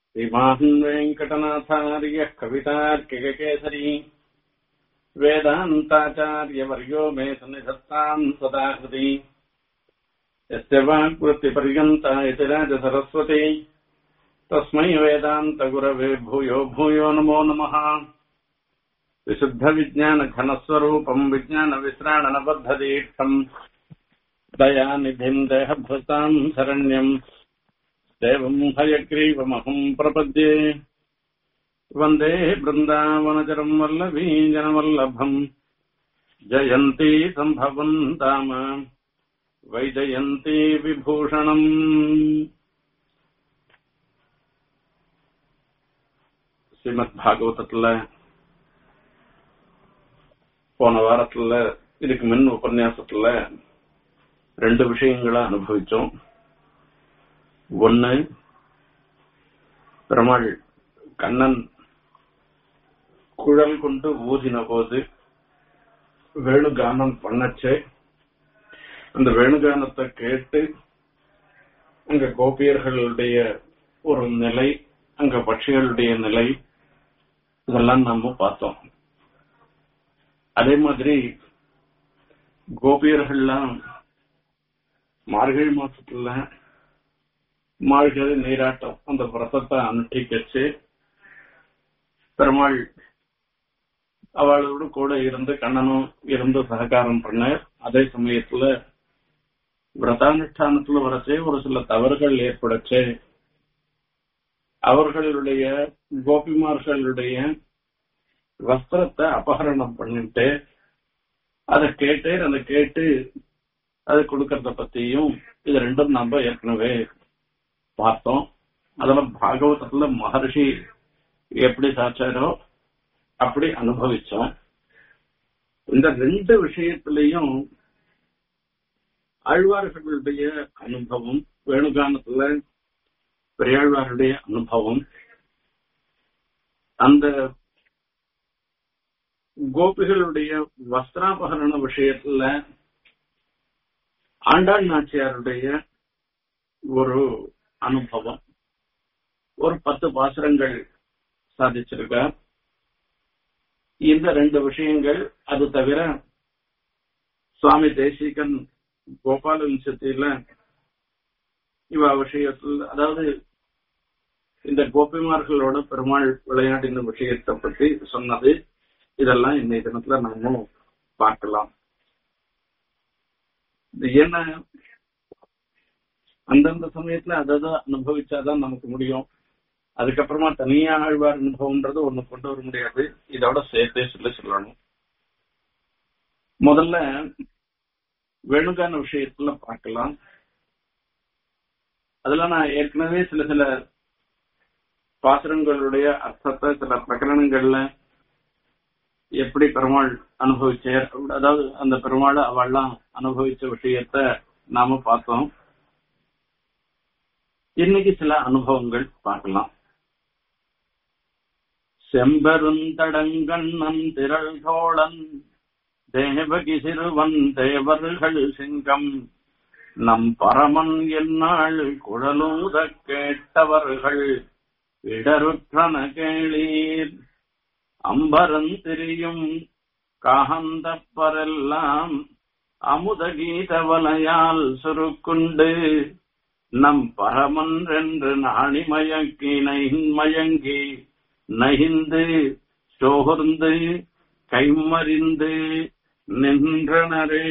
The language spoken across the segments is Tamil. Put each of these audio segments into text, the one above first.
श्रीमान् वेङ्कटनाथार्यः कवितार्किककेसरी वेदान्ताचार्यवर्यो मे सन्निधत्ताम् सदा हृदि यस्य वाक्वृत्तिपर्यन्ता इति राजसरस्वती तस्मै वेदान्तगुरवे भूयो भूयो नमो नमः विशुद्धविज्ञानघनस्वरूपम् विज्ञानविश्राणनबद्धदीक्षम् दयानिधिम् देहभृताम् शरण्यम् देवम् हयग्रीवमहम् प्रपद्ये वन्दे बृन्दावनचरम् वल्लभी जनवल्लभम् जयन्ती सम्भवम् दाम वैजयन्ती विभूषणम् ஸ்ரீமத் பாகவதத்துல போன வாரத்துல இதுக்கு முன் உபன்யாசத்துல ரெண்டு விஷயங்களை அனுபவிச்சோம் ஒன்னு பெருமாள் கண்ணன் குழல் கொண்டு ஊதின போது வேணுகானம் பண்ணச்சே அந்த வேணுகானத்தை கேட்டு அங்க கோபியர்களுடைய ஒரு நிலை அங்க பட்சிகளுடைய நிலை இதெல்லாம் நாம பார்த்தோம் அதே மாதிரி கோபியர்கள்லாம் மார்கழி மாசத்துல மார்கழி நீராட்டம் அந்த விரதத்தை அனுஷ்டிக்கச்சு பெருமாள் அவளோடு கூட இருந்து கண்ணனும் இருந்து சககாரம் பண்ண அதே சமயத்துல விரதானுஷ்டானத்துல வரச்சே ஒரு சில தவறுகள் ஏற்படச்சே அவர்களுடைய கோபிமார்களுடைய வஸ்திரத்தை அபகரணம் பண்ணிட்டு அதை கேட்டு அதை கேட்டு அதை கொடுக்கறத பத்தியும் இது ரெண்டும் நம்ம ஏற்கனவே பார்த்தோம் அதுல பாகவதத்துல மகர்ஷி எப்படி சாச்சாரோ அப்படி அனுபவிச்சோம் இந்த ரெண்டு விஷயத்திலையும் ஆழ்வார்களுடைய அனுபவம் வேணுகானத்துல பெரியாழ்வாருடைய அனுபவம் அந்த கோபிகளுடைய வஸ்திராபகரண விஷயத்துல ஆண்டாள் நாச்சியாருடைய ஒரு அனுபவம் ஒரு பத்து பாசுரங்கள் சாதிச்சிருக்கார் இந்த ரெண்டு விஷயங்கள் அது தவிர சுவாமி தேசிகன் கோபால வம்சத்தில இவ விஷயத்தில் அதாவது இந்த கோபிமார்களோட பெருமாள் விளையாடின விஷயத்தை பத்தி சொன்னது இதெல்லாம் இன்னைய தினத்துல நாம பார்க்கலாம் இது என்ன அந்தந்த சமயத்துல அதை அனுபவிச்சாதான் நமக்கு முடியும் அதுக்கப்புறமா தனியா ஆழ்வார் அனுபவம்ன்றது ஒண்ணு கொண்டு வர முடியாது இதோட சேர்த்தே சொல்லி சொல்லணும் முதல்ல வேணுகான விஷயத்துல பார்க்கலாம் அதுல நான் ஏற்கனவே சில சில பாசுரங்களுடைய அர்த்தத்தை சில பிரகரணங்கள்ல எப்படி பெருமாள் அனுபவிச்சார் அதாவது அந்த பெருமாள் அவள்லாம் அனுபவிச்ச விஷயத்த நாம பார்த்தோம் இன்னைக்கு சில அனுபவங்கள் பார்க்கலாம் செம்பெருந்தடங்கண்ணன் திரள் தோழன் தேவகி சிறுவன் தேவர்கள் சிங்கம் நம் பரமன் என்னாள் குழலூத கேட்டவர்கள் இடருற்றன கேளீர் அம்பரன் திரியும் காகந்தப்பரெல்லாம் அமுத கீதவலையால் சுருக்குண்டு நம் பரமன் என்று நாணி மயங்கி மயங்கி நகிந்து சோகர்ந்து கைமறிந்து நின்றனரே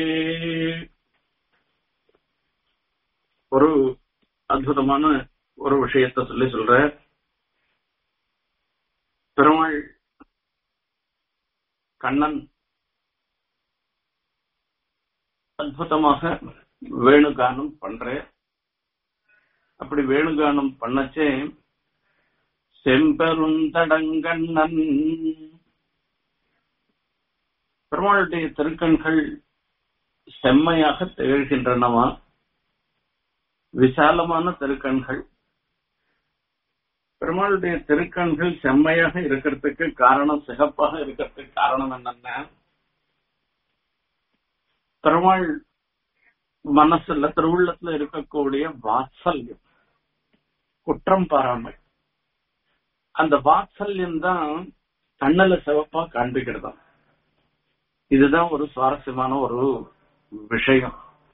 ஒரு அற்புதமான ஒரு விஷயத்த சொல்லி சொல்ற பெருமாள் கண்ணன் அற்புதமாக வேணுகானம் பண்ற அப்படி வேணுகானம் பண்ணச்சே செம்பெருந்தடங்கண்ணன் பெருமாளுடைய திருக்கண்கள் செம்மையாக திகழ்கின்றனவா விசாலமான திருக்கண்கள் பெருமாளுடைய திருக்கண்கள் செம்மையாக இருக்கிறதுக்கு காரணம் சிகப்பாக இருக்கிறதுக்கு காரணம் என்னன்னா பெருமாள் மனசுல திருவுள்ளத்துல இருக்கக்கூடிய வாத்சல்யம் குற்றம் பாராமை அந்த வாத்சல்யம் தான் கண்ணல சிவப்பா காண்பிக்கிறதா இதுதான் ஒரு சுவாரஸ்யமான ஒரு விஷயம்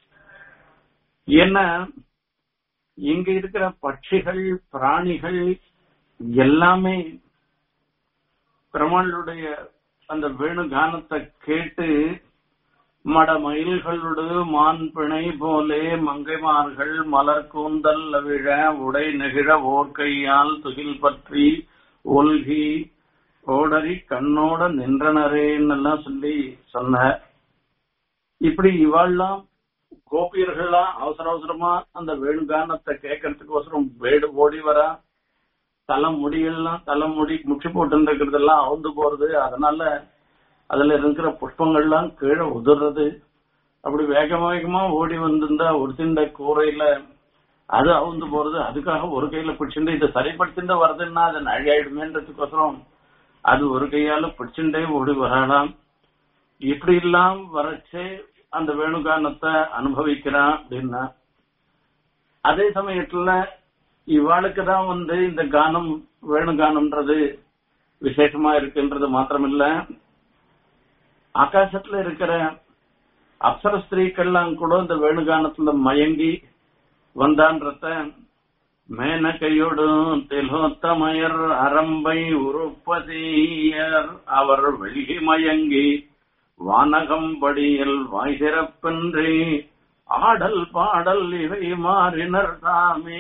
ஏன்னா இங்க இருக்கிற பட்சிகள் பிராணிகள் எல்லாமே பெருமாளுடைய அந்த வேணுகானத்தை கேட்டு மட மயில்களோடு மான் பிணை போலே மங்கைமார்கள் மலர் கூந்தல் விழ உடை நெகிழ ஓர்கையால் துகில் பற்றி ஒல்கி ஓடரி கண்ணோட நின்றனரேன்னெல்லாம் சொல்லி சொன்ன இப்படி இவாள்லாம் கோபியர்கள்லாம் அவசர அவசரமா அந்த வேணுகானத்தை கேட்கறதுக்கோசரம் வேடு ஓடி வரா தலை முடியெல்லாம் தலை முடி முற்றி போட்டு இருக்கிறதெல்லாம் அவுந்து போறது அதனால அதுல இருக்கிற புஷ்பங்கள்லாம் கீழே உதிர்றது அப்படி வேக வேகமா ஓடி வந்திருந்தா ஒரு திண்ட கூரையில அது அவுந்து போறது அதுக்காக ஒரு கையில பிடிச்சுட்டு இதை சரிப்படுத்திட்டு வருதுன்னா அது நழியாயிடுமேன்றதுக்கோசரம் அது ஒரு கையால பிடிச்சுட்டே ஓடி வராலாம் இப்படி எல்லாம் வரச்சே அந்த வேணுகானத்தை அனுபவிக்கிறான் அப்படின்னா அதே சமயத்துல இவாளுக்கு தான் வந்து இந்த கானம் வேணுகானம்ன்றது விசேஷமா இருக்குன்றது மாத்திரமில்ல ஆகாசத்துல இருக்கிற அப்சர ஸ்திரீக்கள்லாம் கூட இந்த வேணுகானத்துல மயங்கி வந்தான்றத மேனகையோடும் திலோத்தமயர் அரம்பை உருப்பதியர் அவர் வெள்கி மயங்கி வானகம்படியில் வாய் சிறப்பின்றி ஆடல் பாடல் இவை மாறினர் தாமே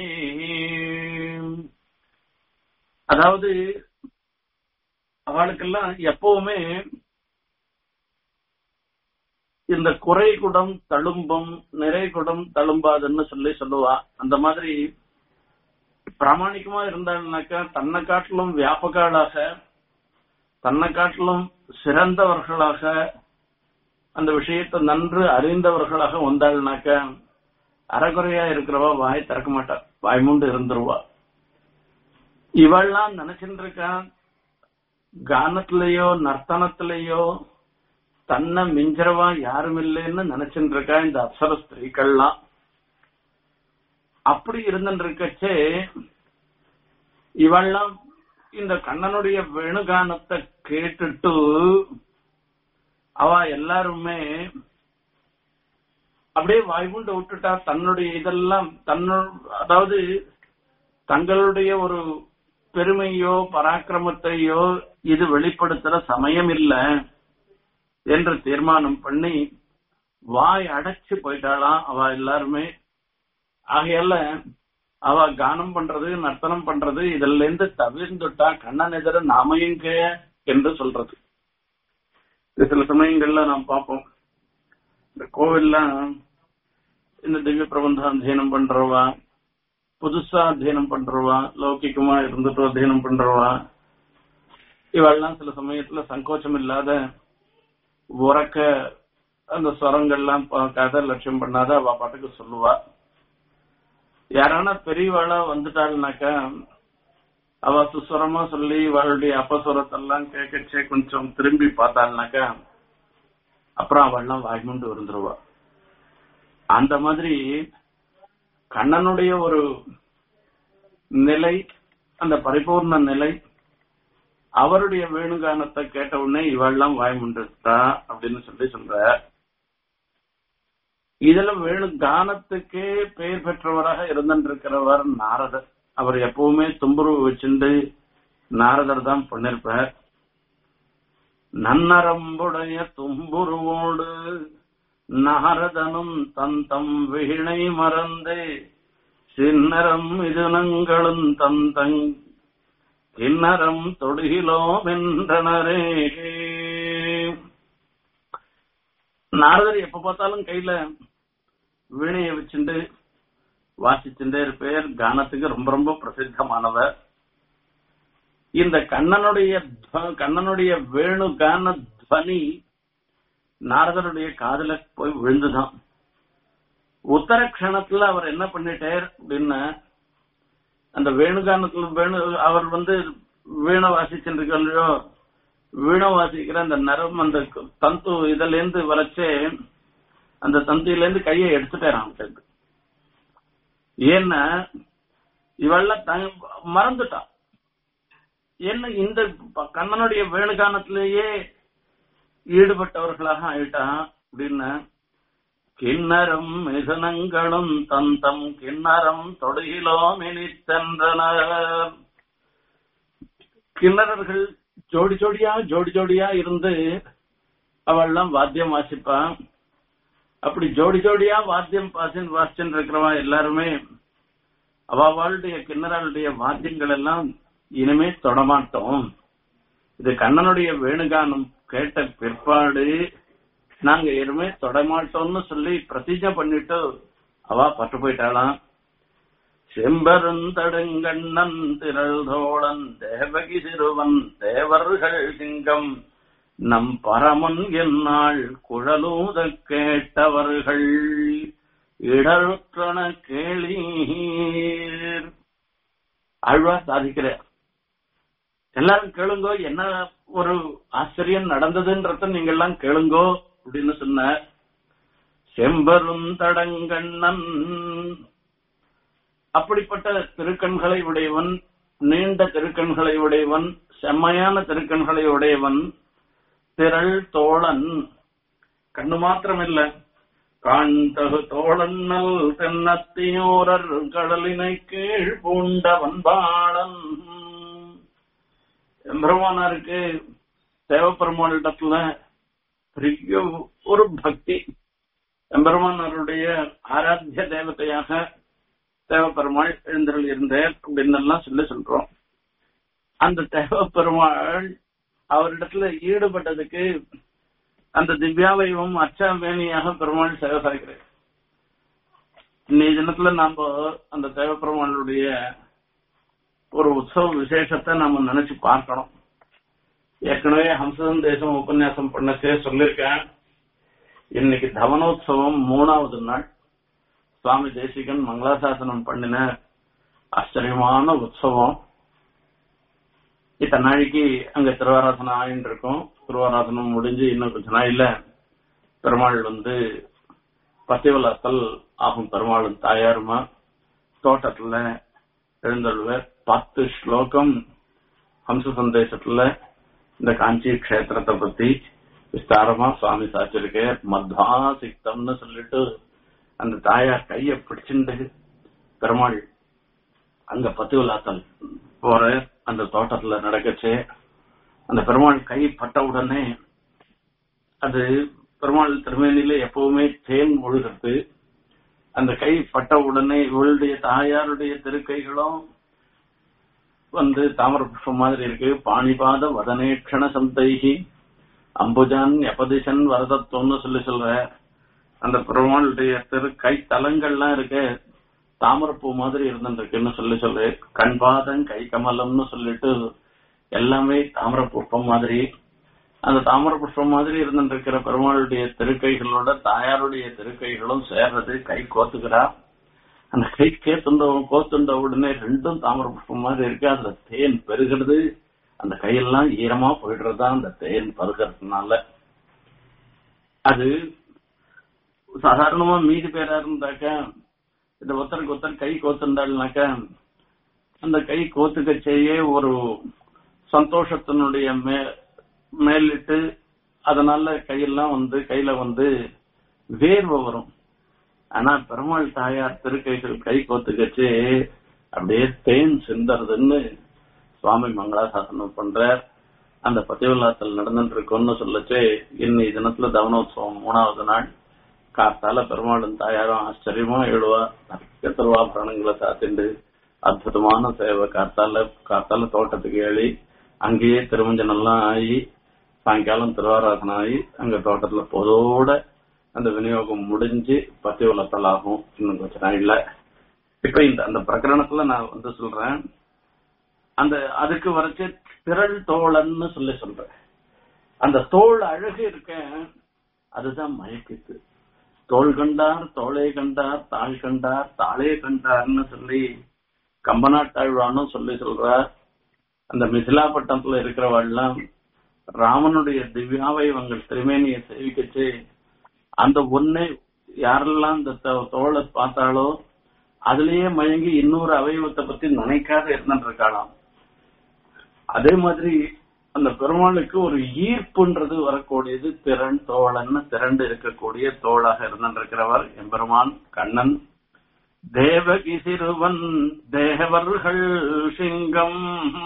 அதாவது அவளுக்கெல்லாம் எப்பவுமே இந்த குறை குடம் தழும்பும் நிறை குடம் தழும்பாதுன்னு சொல்லி சொல்லுவா அந்த மாதிரி பிராமணிகமா இருந்தாள்னாக்கா தன்னை காட்டிலும் வியாபகாளாக தன்னை காட்டிலும் சிறந்தவர்களாக அந்த விஷயத்தை நன்று அறிந்தவர்களாக வந்தாள்னாக்க அறகுறையா இருக்கிறவா வாய் திறக்க மாட்டா வாய் மூண்டு இருந்துருவா இவள்லாம் நினைச்சுட்டு இருக்கா கானத்திலேயோ நர்த்தனத்திலேயோ தன்னை மிஞ்சரவா யாரும் இல்லைன்னு நினைச்சுட்டு இருக்கா இந்த அப்சர ஸ்திரீக்கள்லாம் அப்படி இருந்துட்டு இருக்கச்சே இவள்லாம் இந்த கண்ணனுடைய வேணுகானத்தை கேட்டுட்டு அவ எல்லாருமே அப்படியே வாய்குண்டு விட்டுட்டா தன்னுடைய இதெல்லாம் தன்னு அதாவது தங்களுடைய ஒரு பெருமையோ பராக்கிரமத்தையோ இது வெளிப்படுத்துற சமயம் இல்ல என்று தீர்மானம் பண்ணி வாய் அடைச்சு போயிட்டாளாம் அவ எல்லாருமே ஆகையால அவ கானம் பண்றது நர்த்தனம் பண்றது இதுல இருந்து தவிர்ந்துட்டா கண்ணன் எதிர நாமையுங்க என்று சொல்றது இது சில சமயங்கள்ல நாம் பார்ப்போம் இந்த கோவில்ல இந்த திவ்ய பிரபந்தம் அத்தியனம் பண்றவா புதுசா அத்தியனம் பண்றவா லௌகிகமா இருந்துட்டு அத்தியனம் பண்றவா இவெல்லாம் சில சமயத்துல சங்கோச்சம் இல்லாத உறக்க அந்த ஸ்வரங்கள்லாம் பார்க்காத லட்சியம் பண்ணாத அவ பாட்டுக்கு சொல்லுவா யாரான பெரியவாளா வந்துட்டாள்னாக்கா அவ சுஸ்வரமா சொல்லி அவளுடைய அப்பஸ்வரத்தெல்லாம் கேட்கச்சே கொஞ்சம் திரும்பி பார்த்தாள்னாக்கா அப்புறம் அவள்லாம் வாய்மூண்டு இருந்துருவா அந்த மாதிரி கண்ணனுடைய ஒரு நிலை அந்த பரிபூர்ண நிலை அவருடைய வேணுகானத்தை கேட்ட உடனே இவெல்லாம் வாய்மூண்டுட்டா அப்படின்னு சொல்லி சொல்ற இதுல வேணு கானத்துக்கே பெயர் பெற்றவராக இருந்திருக்கிறவர் நாரதர் அவர் எப்பவுமே தும்புருவு வச்சுண்டு நாரதர் தான் பண்ணிருப்பார் நன்னரம்புடைய தும்புருவோடு நாரதனும் தந்தம் விகிணை மறந்து சின்னரம் இதுனங்களும் தந்தங் கிண்ணரம் தொடுகிலோம் என்றனரே நாரதர் எப்ப பார்த்தாலும் கையில வீணைய வச்சுட்டு வாசிச்சுட்டே இருப்பேர் கானத்துக்கு ரொம்ப ரொம்ப பிரசித்தமானவர் இந்த கண்ணனுடைய கண்ணனுடைய வேணு கான துவனி நாரதருடைய காதல போய் விழுந்துதான் உத்தர கணத்துல அவர் என்ன பண்ணிட்டார் அப்படின்னா அந்த வேணுகானத்துல வேணு அவர் வந்து வீணை வாசிச்சுருக்கோ வீணை வாசிக்கிற அந்த நரம் அந்த தந்து இதுல இருந்து வரைச்சே அந்த தந்தியில இருந்து கையை எடுத்துட்டாராம் அவனுக்கு ஏன்னா இவெல்லாம் மறந்துட்டான் என்ன இந்த ப- கண்ணனுடைய வேணுகானத்திலேயே ஈடுபட்டவர்களாக ஆயிட்டா அப்படின்னு கிண்ணரும் மிகுனங்களும் தந்தம் கிண்ணரம் தொடுகிலோம் இனித்தன்றனர் கிண்ணறர்கள் ஜோடி ஜோடியா ஜோடி ஜோடியா இருந்து அவள்லாம் வாத்தியம் வாசிப்பான் அப்படி ஜோடி ஜோடியா வாத்தியம் வாசி வாசிச்சுட்டு இருக்கிறவா எல்லாருமே அவளுடைய கிண்ணறாளுடைய வாத்தியங்கள் எல்லாம் இனிமே தொடமாட்டோம் இது கண்ணனுடைய வேணுகானம் கேட்ட பிற்பாடு நாங்க இனிமே தொடமாட்டோம்னு சொல்லி பிரதிஜை பண்ணிட்டு அவ பட்டு போயிட்டாளாம் செம்பருந்தடுங்கண்ணன் திரள் தோழன் தேவகி சிறுவன் தேவர்கள் சிங்கம் நம் பரமன் என்னாள் குழலூத கேட்டவர்கள் இடருற்றன கேளீர் ஆழ்வார் சாதிக்கிறார் எல்லாரும் கேளுங்கோ என்ன ஒரு ஆச்சரியம் நடந்ததுன்றத நீங்க எல்லாம் கேளுங்கோ அப்படின்னு சொன்ன செம்பருந்தடங்கண்ணன் அப்படிப்பட்ட திருக்கண்களை உடையவன் நீண்ட திருக்கண்களை உடையவன் செம்மையான திருக்கண்களை உடையவன் திரள் தோழன் கண்ணு மாத்திரமில்ல காண்டகு தோழன்னல் தென்னத்தியோரர் கடலினை கீழ் பூண்டவன் பாளன் எம்பெருமானாருக்கு தேவப்பெருமானிடத்துல பெரிய ஒரு பக்தி எம்பெருமானாருடைய ஆராத்திய தேவதையாக தேவப்பெருமாள் எழுந்தருள் இருந்தார் அப்படின்னு எல்லாம் சொல்லி சொல்றோம் அந்த தேவப்பெருமாள் அவரிடத்துல ஈடுபட்டதுக்கு அந்த திவ்யாவையும் அச்சாவேணியாக பெருமாள் சேவை சாய்கிறார் இன்னைய தினத்துல நாம அந்த தேவப்பெருமாளுடைய ஒரு உற்சவ விசேஷத்தை நாம நினைச்சு பார்க்கணும் ஏற்கனவே ஹம்சதன் தேசம் உபன்யாசம் பண்ணச்சே சொல்லியிருக்கேன் இன்னைக்கு தவனோத்சவம் மூணாவது நாள் சுவாமி தேசிகன் மங்களாசாசனம் பண்ணின ஆச்சரியமான உற்சவம் இத்தனை நாளைக்கு அங்க திருவாராசனம் ஆயின்னு இருக்கும் திருவாராசனம் முடிஞ்சு இன்னும் கொஞ்ச நாள்ல பெருமாள் வந்து பத்திவலாத்தல் ஆகும் பெருமாளும் தாயாருமா தோட்டத்துல எழுந்தள்ளுவர் பத்து ஸ்லோகம் ஹம்ச சந்தேசத்துல இந்த காஞ்சி கஷேத்திரத்தை பத்தி விஸ்தாரமா சுவாமி சாச்சிருக்க மத்வா சிக்தம்னு சொல்லிட்டு அந்த தாயார் கைய பிடிச்சுண்டு பெருமாள் அங்க பத்திவலாத்தல் போற அந்த தோட்டத்துல நடக்கச்சு அந்த பெருமாள் கை பட்ட உடனே அது பெருமாள் திருமேனில எப்பவுமே தேன் ஒழுகிறது அந்த கை பட்ட உடனே இவளுடைய தாயாருடைய திருக்கைகளும் வந்து தாமர புஷ்பம் மாதிரி இருக்கு பாணிபாத வதனேக்ஷண சந்தைகி அம்புஜான் எப்பதிசன் வரதத்துவம்னு சொல்லி சொல்ற அந்த பெருமாளுடைய திரு கை தலங்கள்லாம் இருக்கு தாமரப்பூ மாதிரி இருந்துருக்குன்னு சொல்லி சொல்லு கண்பாதம் கை கமலம்னு சொல்லிட்டு எல்லாமே தாமர புஷ்பம் மாதிரி அந்த தாமர புஷ்பம் மாதிரி இருந்துருக்கிற பெருமாளுடைய திருக்கைகளோட தாயாருடைய திருக்கைகளும் சேர்றது கை கோத்துக்கிறா அந்த கை கேத்துண்ட கோத்துண்ட உடனே ரெண்டும் தாமர புஷ்பம் மாதிரி இருக்கு அதுல தேன் பெருகிறது அந்த கையெல்லாம் ஈரமா போயிடுறதா அந்த தேன் பருகிறதுனால அது சாதாரணமா மீதி பேரா இருந்தாக்க இந்த ஒருத்தருக்கு ஒருத்தர் கை கோத்துண்டாள்னாக்க அந்த கை கோத்துக்க செய்ய ஒரு சந்தோஷத்தினுடைய மே மேலிட்டு அதனால கையெல்லாம் வந்து கையில வந்து வேர்வை வரும் ஆனா பெருமாள் தாயார் திருக்கைகள் கை கோத்துக்கச்சு அப்படியே தேன் சிந்தறதுன்னு சுவாமி மங்களாசாசனம் பண்றார் அந்த பதிவில்லாத்தல் நடந்துட்டு இருக்கும்னு சொல்லச்சு இன்னி தினத்துல தவனோத்சவம் மூணாவது நாள் காத்தால பெருமாளும் தாயாரும் ஆச்சரியமா எழுவா நிறைய திருவாபரணங்களை சாத்திண்டு அற்புதமான சேவை காத்தால காத்தால தோட்டத்துக்கு ஏழி அங்கேயே திருமஞ்சனெல்லாம் ஆகி சாயங்காலம் திருவாராதனம் ஆகி அங்க தோட்டத்துல பொதோட அந்த விநியோகம் முடிஞ்சு பத்தி வளர்த்தல் ஆகும் இன்னும் கொஞ்ச நாள்ல இப்ப இந்த அந்த பிரகரணத்துல நான் வந்து சொல்றேன் அந்த அதுக்கு வரைச்சு திரள் தோழன்னு சொல்லி சொல்றேன் அந்த தோல் அழகு இருக்க அதுதான் மயக்கித்து தோல் கண்டார் தோளே கண்டார் தாள் கண்டார் தாளே கண்டார்னு சொல்லி கம்பநாட்டாழ்வானும் சொல்லி சொல்றார் அந்த மிசிலாப்பட்டணத்துல இருக்கிறவாள்லாம் ராமனுடைய திவ்யாவயவங்கள் திருமேனியை சேவிக்கச்சு அந்த ஒன்னே யாரெல்லாம் இந்த தோ- தோளை பார்த்தாலோ அதுலயே மயங்கி இன்னொரு அவயவத்தை பத்தி நினைக்காத இருந்துட்டு இருக்காளாம் அதே மாதிரி அந்த பெருமாளுக்கு ஒரு ஈர்ப்புன்றது வரக்கூடியது திறன் தோழன்னு திரண்டு இருக்கக்கூடிய தோளாக இருந்திருக்கிறவர் எம்பெருமான் கண்ணன் தேவகி சிறுவன் தேவர்கள் சிங்கம்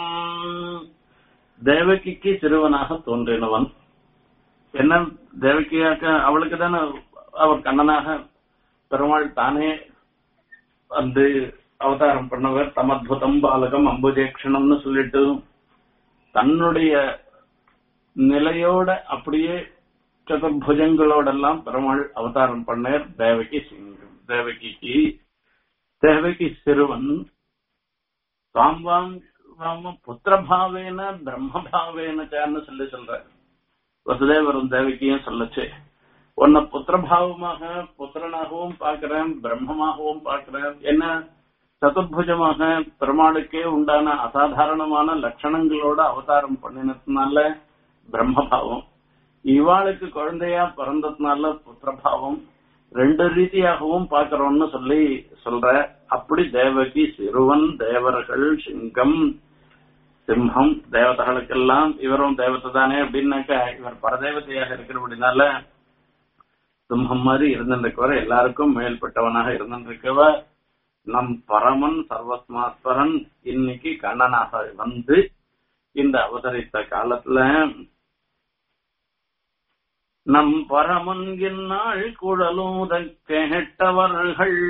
தேவகிக்கு சிறுவனாக தோன்றினவன் என்ன தேவகியாக்க அவளுக்கு தானே அவர் கண்ணனாக பெருமாள் தானே வந்து அவதாரம் பண்ணவர் தமத்புதம் பாலகம் அம்புஜேக்ஷணம்னு சொல்லிட்டு தன்னுடைய நிலையோட அப்படியே சதுர்புஜங்களோடெல்லாம் பெருமாள் அவதாரம் பண்ணார் தேவகி சிங்கம் தேவகிக்கு தேவகி சிறுவன் சாம்பாம் புத்திரபாவேன பிரம்மபாவேனச்சான்னு சொல்லி சொல்ற வசுதேவரும் தேவகியும் சொல்லச்சு உன்னை புத்திரபாவமாக புத்திரனாகவும் பார்க்கிறேன் பிரம்மமாகவும் பார்க்கிறேன் என்ன சதுர்புஜமாக பெருமாளுக்கே உண்டான அசாதாரணமான லட்சணங்களோட அவதாரம் பண்ணினதுனால பிரம்மபாவம் இவாளுக்கு குழந்தையா பிறந்ததுனால புத்திரபாவம் ரெண்டு ரீதியாகவும் பார்க்கிறோம்னு சொல்லி சொல்ற அப்படி தேவகி சிறுவன் தேவர்கள் சிங்கம் சிம்மம் தேவதைகளுக்கெல்லாம் இவரும் தேவதை தானே அப்படின்னாக்க இவர் பரதேவதையாக இருக்கிறபடினால சிம்மம் மாதிரி இருந்திருக்கவர் எல்லாருக்கும் மேல்பட்டவனாக இருந்திருக்கவர் நம் பரமன் சர்வஸ்மாஸ்வரன் இன்னைக்கு கண்ணனாக வந்து இந்த அவதரித்த காலத்துல நம் பரமன் என்னாள் குழலூத கேட்டவர்கள்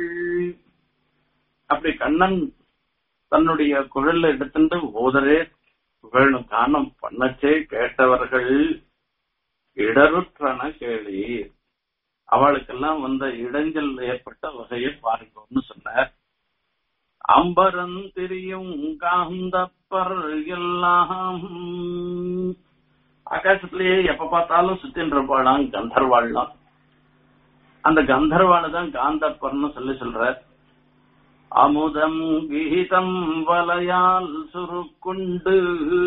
அப்படி கண்ணன் தன்னுடைய குழல்ல எடுத்துட்டு ஓதரே வேணும் காரணம் பண்ணச்சே கேட்டவர்கள் இடருற்றன கேளி அவளுக்கெல்லாம் வந்த இடைஞ்சல் ஏற்பட்ட வகையை பாருங்கன்னு சொன்னார் அம்பரன் திரியும் காந்தப்பர் எல்லாம் ஆகாசத்திலேயே எப்ப பார்த்தாலும் சுத்தின்ற பாடாம் கந்தர்வாள்லாம் அந்த கந்தர்வாளை தான் காந்தப்பர்னு சொல்லி சொல்ற அமுதம் கீதம் வலையால் சுருக்குண்டு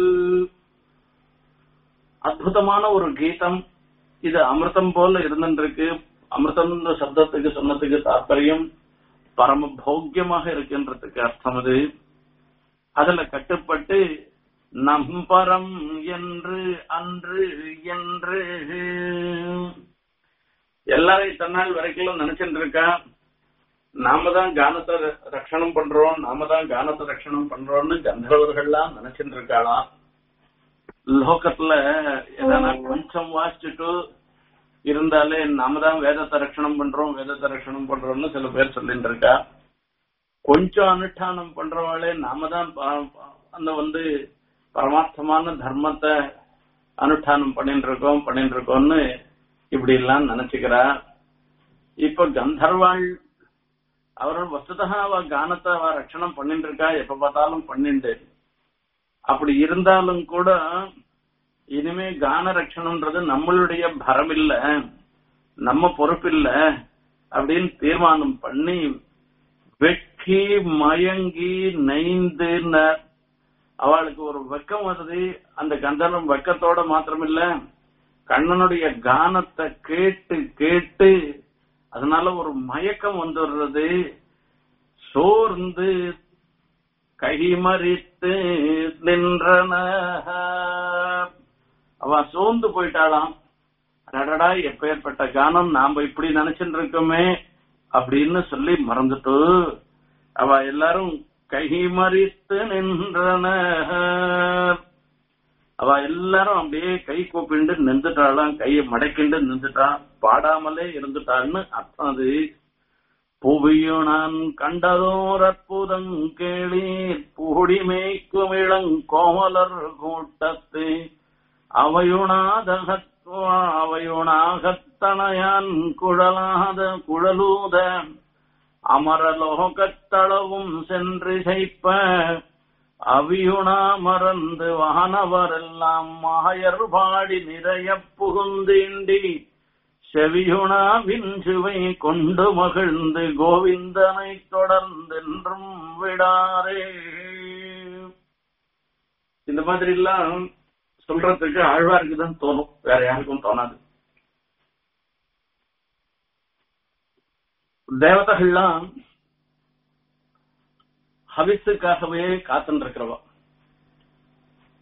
அற்புதமான ஒரு கீதம் இது அமிர்தம் போல இருந்திருக்கு அமிர்தம் சப்தத்துக்கு சொன்னதுக்கு தாற்பயம் பரம போக்கியமாக இருக்கின்றதுக்கு அர்த்தம் அது அதுல கட்டுப்பட்டு நம்பரம் என்று அன்று என்று எல்லாரையும் தன்னால் வரைக்கும் நினைச்சிட்டு இருக்கா நாம தான் கானத்தை ரட்சணம் பண்றோம் நாம தான் கானத்தை ரட்சணம் பண்றோம்னு கந்தர்வர்கள்லாம் நினைச்சிட்டு இருக்காளாம் லோகத்துல எதனா கொஞ்சம் வாசிச்சுட்டு இருந்தாலே நாம தான் வேதத்தை ரட்சணம் பண்றோம் வேதத்தை ரட்சணம் பண்றோம்னு சில பேர் சொல்லிட்டு இருக்கா கொஞ்சம் அனுஷ்டானம் பண்றவாளே நாம தான் அந்த வந்து பரமார்த்தமான தர்மத்தை அனுஷ்டானம் பண்ணிட்டு இருக்கோம் பண்ணிட்டு இருக்கோம்னு இப்படி எல்லாம் நினைச்சுக்கிறா இப்ப கந்தர்வாள் அவர்கள் வசுதா அவ கானத்தை அவ ரட்சணம் பண்ணிட்டு இருக்கா எப்ப பார்த்தாலும் பண்ணிண்டு அப்படி இருந்தாலும் கூட இனிமே கான ரட்சணம்ன்றது நம்மளுடைய பரம் இல்ல நம்ம பொறுப்பில்ல அப்படின்னு தீர்மானம் பண்ணி வெட்கி மயங்கி நைந்து அவளுக்கு ஒரு வெக்கம் வருது அந்த கந்தர்வம் வெக்கத்தோட மாத்திரமில்ல கண்ணனுடைய கானத்தை கேட்டு கேட்டு அதனால ஒரு மயக்கம் வந்துடுறது சோர்ந்து கைமறித்து நின்றன அவ சோர்ந்து போயிட்டாளாம் அடடா எப்பேற்பட்ட கானம் நாம இப்படி நினைச்சுட்டு இருக்கோமே அப்படின்னு சொல்லி மறந்துட்டு அவ எல்லாரும் கைமறித்து நின்றன அவ எல்லாரும் அப்படியே கை கூப்பிண்டு நின்றுட்டாளாம் கையை மடக்கிண்டு நின்றுட்டான் பாடாமலே இருந்துட்டான்னு அர்த்தம் அது புவியுணான் கண்டதோர் அற்புதம் கேளீர் புகுடி மேய்க்கும் இளங்கோமலர் கூட்டத்து அவையுணாதகத் அவையுணாகத்தனையான் குழலாத குழலூத அமரலோகத்தளவும் சென்று செய்ப்ப அவியுணா மறந்து வானவரெல்லாம் மாயர் பாடி நிறைய புகுந்தீண்டி செவியுணா விஞ்சுவை கொண்டு மகிழ்ந்து கோவிந்தனை தொடர்ந்தென்றும் விடாரே இந்த மாதிரி எல்லாம் சொல்றதுக்கு ஆழ்வாருக்கு தான் தோணும் வேற யாருக்கும் தோணாது தேவதைகள்லாம் ஹவிஸுக்காகவே காத்துட்டு இருக்கிறவா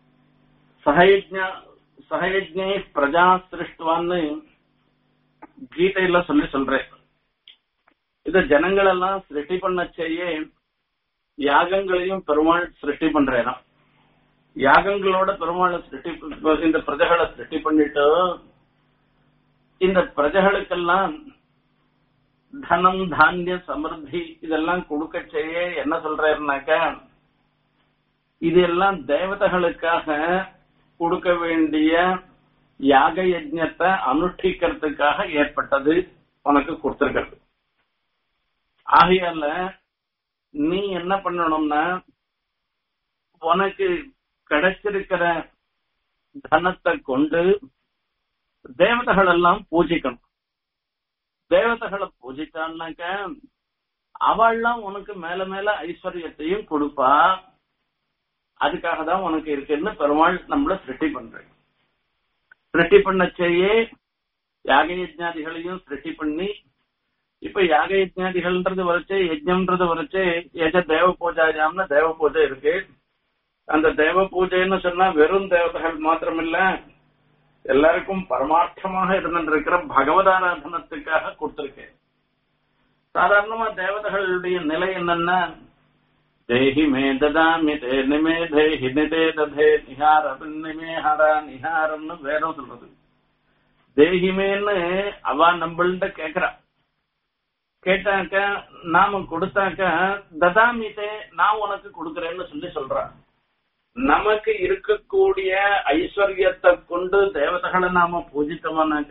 சகயஜ்ஞ சகயஜ்ஞை பிரஜா சிருஷ்டுவான்னு கீதையில சொல்லி சொல்றேன் இத ஜனங்கள் எல்லாம் சிருஷ்டி பண்ண செய்ய யாகங்களையும் பெருமாள் சிருஷ்டி பண்றேனாம் யாகங்களோட பெருமாளை சிருஷ்டி இந்த பிரஜைகளை சிருஷ்டி பண்ணிட்டு இந்த பிரஜைகளுக்கெல்லாம் தனம் தானிய சமிருத்தி இதெல்லாம் கொடுக்க செய்ய என்ன சொல்றாருனாக்கா இது எல்லாம் தேவதைகளுக்காக கொடுக்க வேண்டிய யாக யஜ்ஞத்தை அனுஷ்டிக்கிறதுக்காக ஏற்பட்டது உனக்கு கொடுத்திருக்கிறது ஆகையால நீ என்ன பண்ணணும்னா உனக்கு கிடைச்சிருக்கிற தனத்தை கொண்டு தேவதைகள் எல்லாம் பூஜிக்கணும் தேவதைகளை பூஜிச்சான்னாக்க அவள்லாம் உனக்கு மேல மேல ஐஸ்வர்யத்தையும் கொடுப்பா அதுக்காக தான் உனக்கு இருக்குன்னு பெருமாள் நம்மள சிருஷ்டி பண்றேன் சிருஷ்டி பண்ண செய்ய யாக யஜ்ஞாதிகளையும் சிருஷ்டி பண்ணி இப்ப யாக யஜ்ஞாதிகள்ன்றது வரைச்சு யஜ்ஞம்ன்றது வரைச்சு ஏஜ தேவ பூஜாயாம்னு தேவ பூஜை இருக்கு அந்த தேவ பூஜைன்னு சொன்னா வெறும் தேவதைகள் மாத்திரமில்ல எல்லாருக்கும் பரமார்த்தமாக இருந்திருக்கிற பகவதாராதனத்துக்காக கொடுத்திருக்கேன் சாதாரணமா தேவதைகளுடைய நிலை என்னன்னா தேஹி மே ததாமி தே நிமே தேஹி நிதே ததே நிஹார நிமே ஹரா நிஹாரம்னு வேதம் சொல்றது தேஹிமேன்னு அவ நம்மள்ட்ட கேக்குறா கேட்டாக்க நாம கொடுத்தாக்க ததாமிதே நான் உனக்கு கொடுக்கறேன்னு சொல்லி சொல்றா நமக்கு இருக்கக்கூடிய ஐஸ்வர்யத்தை கொண்டு தேவதைகளை நாம பூஜித்தோம்னாக்க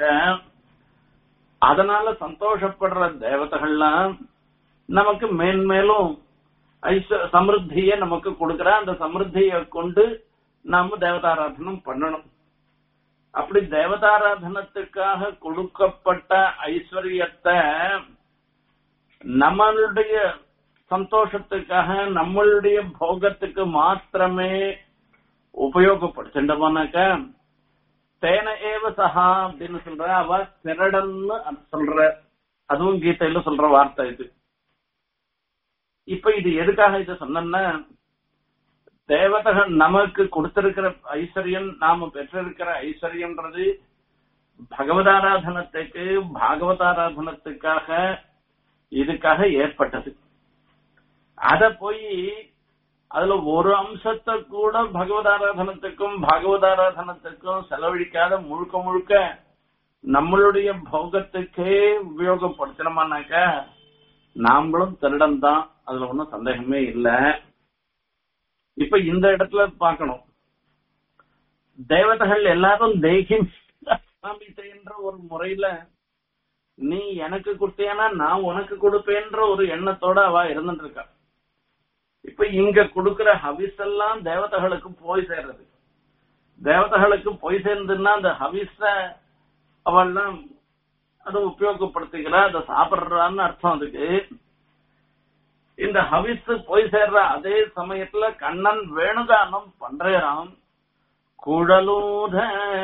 அதனால சந்தோஷப்படுற தேவதைகள்லாம் நமக்கு மேன்மேலும் ஐஸ்வ சமிருத்திய நமக்கு கொடுக்கிற அந்த சமிருத்திய கொண்டு நாம தேவதாராதனம் பண்ணணும் அப்படி தேவதாராதனத்துக்காக கொடுக்கப்பட்ட ஐஸ்வர்யத்தை நம்மளுடைய சந்தோஷத்துக்காக நம்மளுடைய போகத்துக்கு மாத்திரமே உபயோகப்படுத்திட்டோம்னாக்க தேன ஏவ சஹா அப்படின்னு சொல்ற அவ திரடன்னு சொல்ற அதுவும் கீதையில சொல்ற வார்த்தை இது இப்ப இது எதுக்காக இதை சொன்னா தேவதகன் நமக்கு கொடுத்திருக்கிற ஐஸ்வர்யம் நாம பெற்றிருக்கிற ஐஸ்வர்யம்ன்றது பகவதாராதனத்துக்கு பாகவதாராதனத்துக்காக இதுக்காக ஏற்பட்டது அத போய் அதுல ஒரு அம்சத்தை கூட பகவதாராதனத்துக்கும் பாகவதாராதனத்துக்கும் செலவழிக்காத முழுக்க முழுக்க நம்மளுடைய போகத்துக்கே உபயோகப்படுத்தினோம்னாக்க நாமளும் திருடன் தான் அதுல ஒன்றும் சந்தேகமே இல்ல இப்ப இந்த இடத்துல பார்க்கணும் தேவதைகள் எல்லாரும் தேகி என்ற ஒரு முறையில நீ எனக்கு கொடுத்தேனா நான் உனக்கு கொடுப்பேன்ற ஒரு எண்ணத்தோட அவ இருந்துட்டு இருக்கா இப்ப இங்க கொடுக்கிற ஹவிஸ் எல்லாம் தேவதைகளுக்கு போய் சேர்றது தேவதைகளுக்கு போய் சேர்ந்துன்னா அந்த ஹவிஸ அவள்லாம் அதை உபயோகப்படுத்திக்கிறா அதை சாப்பிடுறான்னு அர்த்தம் அதுக்கு இந்த ஹவிஸ் போய் சேர்ற அதே சமயத்துல கண்ணன் வேணுகானம் பண்றான் குழலூத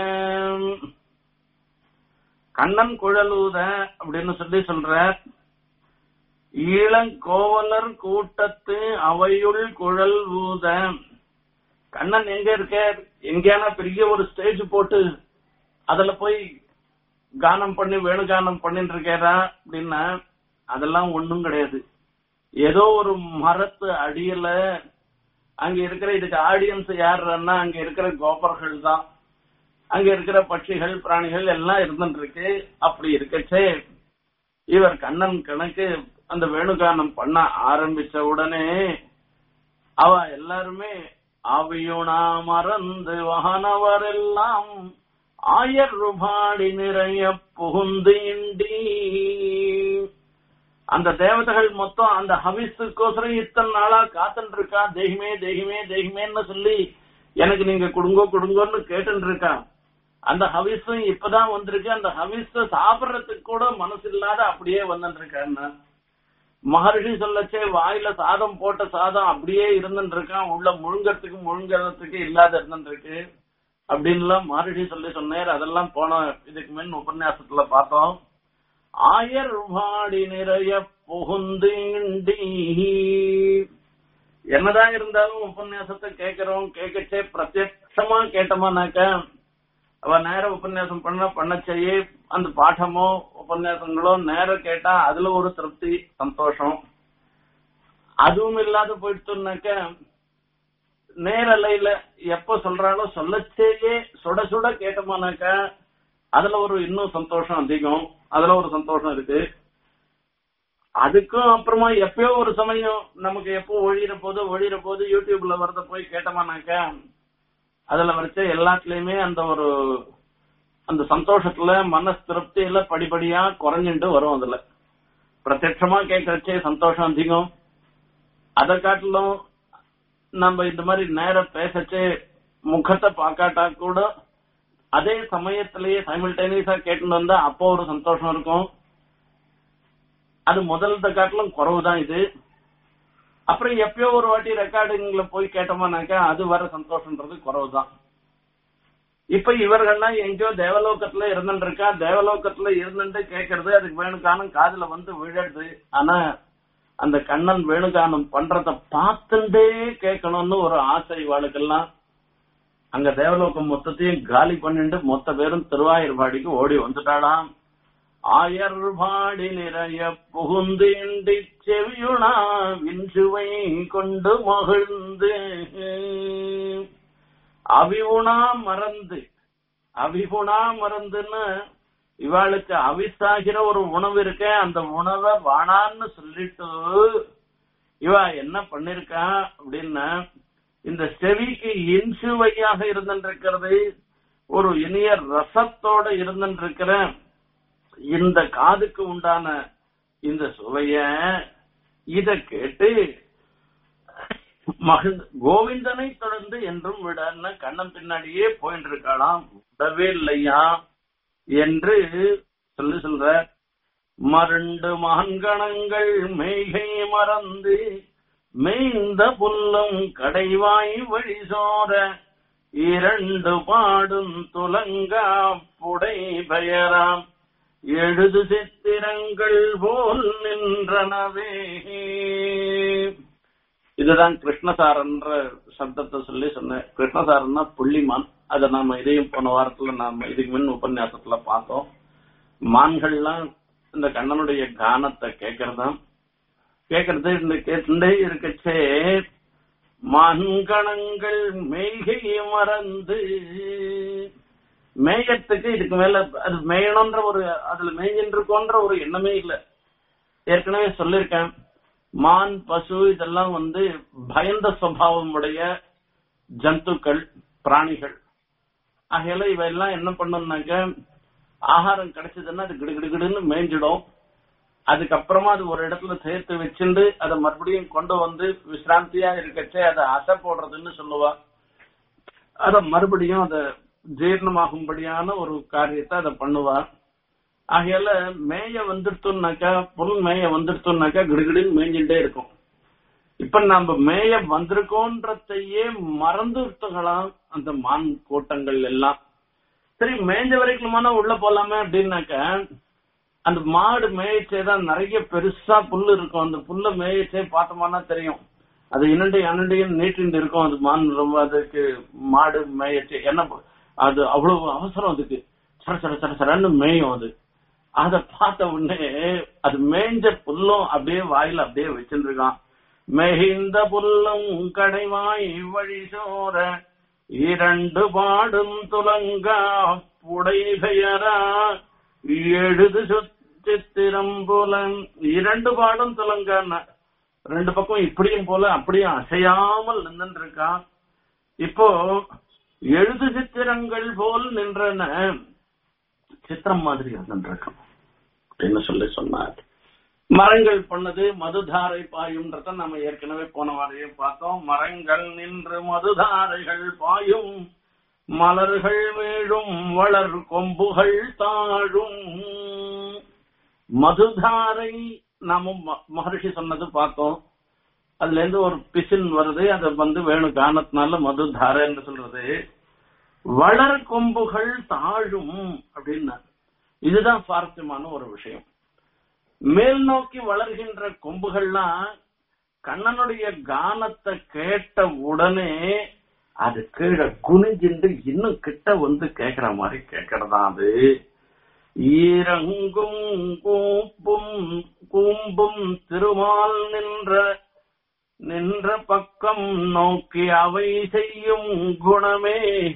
கண்ணன் குழலூத அப்படின்னு சொல்லி சொல்ற ஈழங்கோவலர் கூட்டத்து அவையுள் குழல் ஊத கண்ணன் எங்க இருக்க எங்கேயான பெரிய ஒரு ஸ்டேஜ் போட்டு அதுல போய் கானம் பண்ணி வேணுகானம் பண்ணிட்டு இருக்காரா அப்படின்னா அதெல்லாம் ஒண்ணும் கிடையாது ஏதோ ஒரு மரத்து அடியில அங்க இருக்கிற இதுக்கு ஆடியன்ஸ் யாருன்னா அங்க இருக்கிற கோபர்கள் தான் அங்க இருக்கிற பட்சிகள் பிராணிகள் எல்லாம் இருந்துட்டு இருக்கு அப்படி இருக்கச்சே இவர் கண்ணன் கணக்கு அந்த வேணுகானம் பண்ண ஆரம்பிச்ச உடனே அவ எல்லாருமே ஆவியுணா மறந்து வானவரெல்லாம் ஆயர் ரூபாடி நிறைய புகுந்து இண்டி அந்த தேவதைகள் மொத்தம் அந்த ஹவிஸுக்கோசரம் இத்தனை நாளா காத்துட்டு இருக்கா தெய்வமே தெய்வமே தெய்வமேன்னு சொல்லி எனக்கு நீங்க கொடுங்கோ கொடுங்கோன்னு கேட்டுட்டு இருக்கா அந்த ஹவிஸும் இப்பதான் வந்திருக்கு அந்த ஹவிஸ சாப்பிடுறதுக்கு கூட மனசு இல்லாத அப்படியே வந்துட்டு இருக்கான்னு மகர்ஷி சொல்லச்சே வாயில சாதம் போட்ட சாதம் அப்படியே இருந்துட்டு இருக்கான் உள்ள முழுங்கறதுக்கு முழுங்கறதுக்கு இல்லாத இருந்துட்டு இருக்கு அப்படின்லாம் மகர்ஷி சொல்லி சொன்னார் அதெல்லாம் போன இதுக்கு முன் உபன்யாசத்துல பார்த்தோம் ஆயர் வாடி நிறைய புகுந்தீண்டி என்னதான் இருந்தாலும் உபன்யாசத்தை கேட்கிறோம் கேட்கச்சே பிரத்யட்ச பிரத்யட்சமா கேட்டோமானாக்கா அவ நேர உபன்யாசம் பண்ண பண்ண செய்ய அந்த பாடமோ உபன்யாசங்களோ நேரம் கேட்டா அதுல ஒரு திருப்தி சந்தோஷம் அதுவும் இல்லாத போயிடுச்சுனாக்க நேரலையில எப்ப சொல்றாலோ சொல்லச்சேயே சுட சுட கேட்டோமானாக்கா அதுல ஒரு இன்னும் சந்தோஷம் அதிகம் அதுல ஒரு சந்தோஷம் இருக்கு அதுக்கும் அப்புறமா எப்பயோ ஒரு சமயம் நமக்கு எப்போ ஒழியிற போது ஒழியிற போது யூடியூப்ல வரத போய் கேட்டோமானாக்கா அதுல வரைச்ச எல்லாத்துலயுமே அந்த ஒரு அந்த சந்தோஷத்துல மன திருப்தியில படிப்படியா குறைஞ்சிட்டு வரும் அதுல பிரத்யட்சமா கேட்கறச்சே சந்தோஷம் அதிகம் அதை காட்டிலும் நம்ம இந்த மாதிரி நேரம் பேசச்சே முகத்தை பார்க்காட்டா கூட அதே சமயத்திலேயே சைமில்டேனியஸா கேட்டுன்னு வந்தா அப்போ ஒரு சந்தோஷம் இருக்கும் அது முதல்த காட்டிலும் குறவுதான் இது அப்புறம் எப்பயோ ஒரு வாட்டி ரெக்கார்டிங்ல போய் கேட்டோமானாக்கா அது வர சந்தோஷம்ன்றது குறவுதான் இப்ப இவர்கள்லாம் எங்கேயோ தேவலோகத்துல இருந்துட்டு இருக்கா தேவலோகத்துல இருந்துட்டு கேட்கறது அதுக்கு வேணுகானம் காதுல வந்து விழறது ஆனா அந்த கண்ணன் வேணுகானம் பண்றத பார்த்துட்டே கேட்கணும்னு ஒரு ஆசை இவாளுக்கெல்லாம் அங்க தேவலோகம் மொத்தத்தையும் காலி பண்ணிட்டு மொத்த பேரும் திருவாயூர்பாடிக்கு ஓடி வந்துட்டாளாம் ஆயர்பாடி நிறைய புகுந்தேண்டி செவியுணா விஞ்சுவை கொண்டு மகிழ்ந்து அவிவுணா மறந்து அவிகுணா மறந்துன்னு இவாளுக்கு அவிசாகிற ஒரு உணவு இருக்க அந்த உணவை வானான்னு சொல்லிட்டு இவ என்ன பண்ணிருக்கா அப்படின்னா இந்த செவிக்கு இன்சுவையாக இருந்திருக்கிறது ஒரு இனிய ரசத்தோட இருந்திருக்கிற இந்த காதுக்கு உண்டான இந்த சுவைய இத கேட்டு மகிழ்ந்து கோவிந்தனை தொடர்ந்து என்றும் விடன்னு கண்ணன் பின்னாடியே போயிட்டு இருக்காளாம் விடவே இல்லையா என்று சொல்லி சொல்ற மருண்டு மான்கணங்கள் மேகை மறந்து மேய்ந்த புல்லும் கடைவாய் வழி சோர இரண்டு பாடும் துலங்கா புடை பெயராம் எழுது சித்திரங்கள் போல் நின்றனவே இதுதான் கிருஷ்ணசாரன்ற சப்தத்தை சொல்லி சொன்னேன் கிருஷ்ணசாரன்னா புள்ளிமான் அதை நாம இதையும் போன வாரத்துல நாம இதுக்கு முன் உபன்யாசத்துல பார்த்தோம் மான்கள்லாம் இந்த கண்ணனுடைய கானத்தை கேட்கறதாம் கேட்கறது இந்த கேட்டுண்டே இருக்கச்சே மான்கணங்கள் மேய்கை மறந்து மேயத்துக்கு இதுக்கு மேல அது மேயணும்ன்ற ஒரு அதுல மேய்ஞ்சின்னு இருக்கோன்ற ஒரு எண்ணமே இல்ல ஏற்கனவே சொல்லிருக்கேன் மான் பசு இதெல்லாம் வந்து பயந்த சுவாவம் உடைய ஜந்துக்கள் பிராணிகள் ஆகையால இவையெல்லாம் என்ன பண்ணும்னாக்க ஆகாரம் கிடைச்சதுன்னா அது கிடுகிடுகிடுன்னு மேய்ஞ்சிடும் அதுக்கப்புறமா அது ஒரு இடத்துல சேர்த்து வச்சுண்டு அதை மறுபடியும் கொண்டு வந்து விசிராந்தியா இருக்கச்சே அதை அசை போடுறதுன்னு சொல்லுவா அத மறுபடியும் அதை ஜீர்ணமாகும்படியான ஒரு காரியத்தை அதை பண்ணுவா ஆகையால மேய வந்துடுத்தோம்னாக்கா புல் மேய வந்துடுத்தோம்னாக்கா கிடுகிடுன்னு மேய்ஞ்சுட்டே இருக்கும் இப்ப நம்ம மேய வந்திருக்கோன்றதையே மறந்துட்டலாம் அந்த மான் கூட்டங்கள் எல்லாம் சரி மேய்ஞ்ச வரைக்குமானா உள்ள போலாமே அப்படின்னாக்க அந்த மாடு மேய்ச்சே தான் நிறைய பெருசா புல்லு இருக்கும் அந்த புல்ல மேய்ச்சே பார்த்தோம்னா தெரியும் அது இன்னண்டு அன்னண்டையும் நீட்டிண்டு இருக்கும் அது மான் ரொம்ப அதுக்கு மாடு மேய்ச்சே என்ன அது அவ்வளவு அவசரம் அதுக்கு சர சர சர சரன்னு மேயும் அது அத பார்த்த உடனே அது மேய்ஞ்ச புல்லும் அப்படியே வாயில அப்படியே வச்சிருக்கான் மெகிந்த புல்லும் கடைவாய் வழி சோர இரண்டு பாடும் துலங்கா புடை பெயரா எழுது சுத்திரம் போல இரண்டு பாடும் துலங்கான ரெண்டு பக்கம் இப்படியும் போல அப்படியும் அசையாமல் நின்று இருக்கான் இப்போ எழுது சித்திரங்கள் போல் நின்றன சித்திரம் மாதிரி இருந்துருக்கான் அப்படின்னு சொல்லி சொன்னார் மரங்கள் பண்ணது மதுதாரை பாயும்ன்றத நம்ம ஏற்கனவே போன வாரையும் பார்த்தோம் மரங்கள் நின்று மதுதாரைகள் பாயும் மலர்கள் வீழும் வளர் கொம்புகள் தாழும் மதுதாரை நாம மகர்ஷி சொன்னது பார்த்தோம் அதுல இருந்து ஒரு பிசின் வருது அதை வந்து வேணு காரணத்தினால மதுதாரை என்று சொல்றது வளர் கொம்புகள் தாழும் அப்படின்னா இதுதான் சுவாரஸ்யமான ஒரு விஷயம் மேல் நோக்கி வளர்கின்ற கொம்புகள்லாம் கண்ணனுடைய கானத்தை கேட்ட உடனே அது கீழே குனிஞ்சிண்டு இன்னும் கிட்ட வந்து கேக்குற மாதிரி கேக்குறதா அது ஈரங்கும் கூப்பும் கூம்பும் திருமால் நின்ற நின்ற பக்கம் நோக்கி அவை செய்யும் குணமே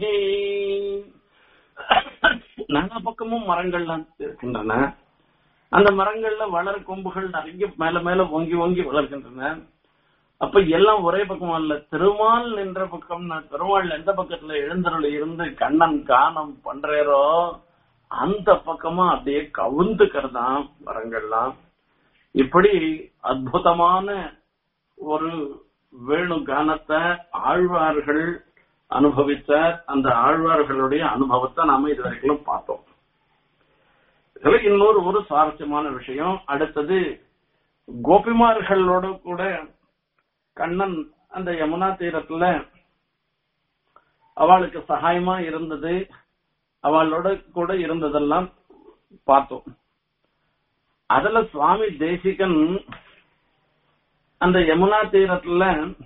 நாலா பக்கமும் மரங்கள்லாம் இருக்கின்றன அந்த மரங்கள்ல வளர் கொம்புகள் நிறைய மேல மேல ஓங்கி ஓங்கி வளர்கின்றன அப்ப எல்லாம் ஒரே பக்கம் அல்ல திருமால் நின்ற பக்கம் திருமால் எந்த பக்கத்துல எழுந்தருள் இருந்து கண்ணன் கானம் பண்றேரோ அந்த பக்கமா அப்படியே கவுந்துக்கிறதாம் மரங்கள்லாம் இப்படி அற்புதமான ஒரு வேணு கானத்தை ஆழ்வார்கள் அனுபவித்தார் அந்த ஆழ்வார்களுடைய அனுபவத்தை நாம இது வரைக்கும் பார்த்தோம் இதுல இன்னொரு ஒரு சுவாரஸ்யமான விஷயம் அடுத்தது கோபிமார்களோட கூட கண்ணன் அந்த யமுனா தீரத்துல அவளுக்கு சகாயமா இருந்தது அவளோட கூட இருந்ததெல்லாம் பார்த்தோம் அதுல சுவாமி தேசிகன் அந்த யமுனா தீரத்துல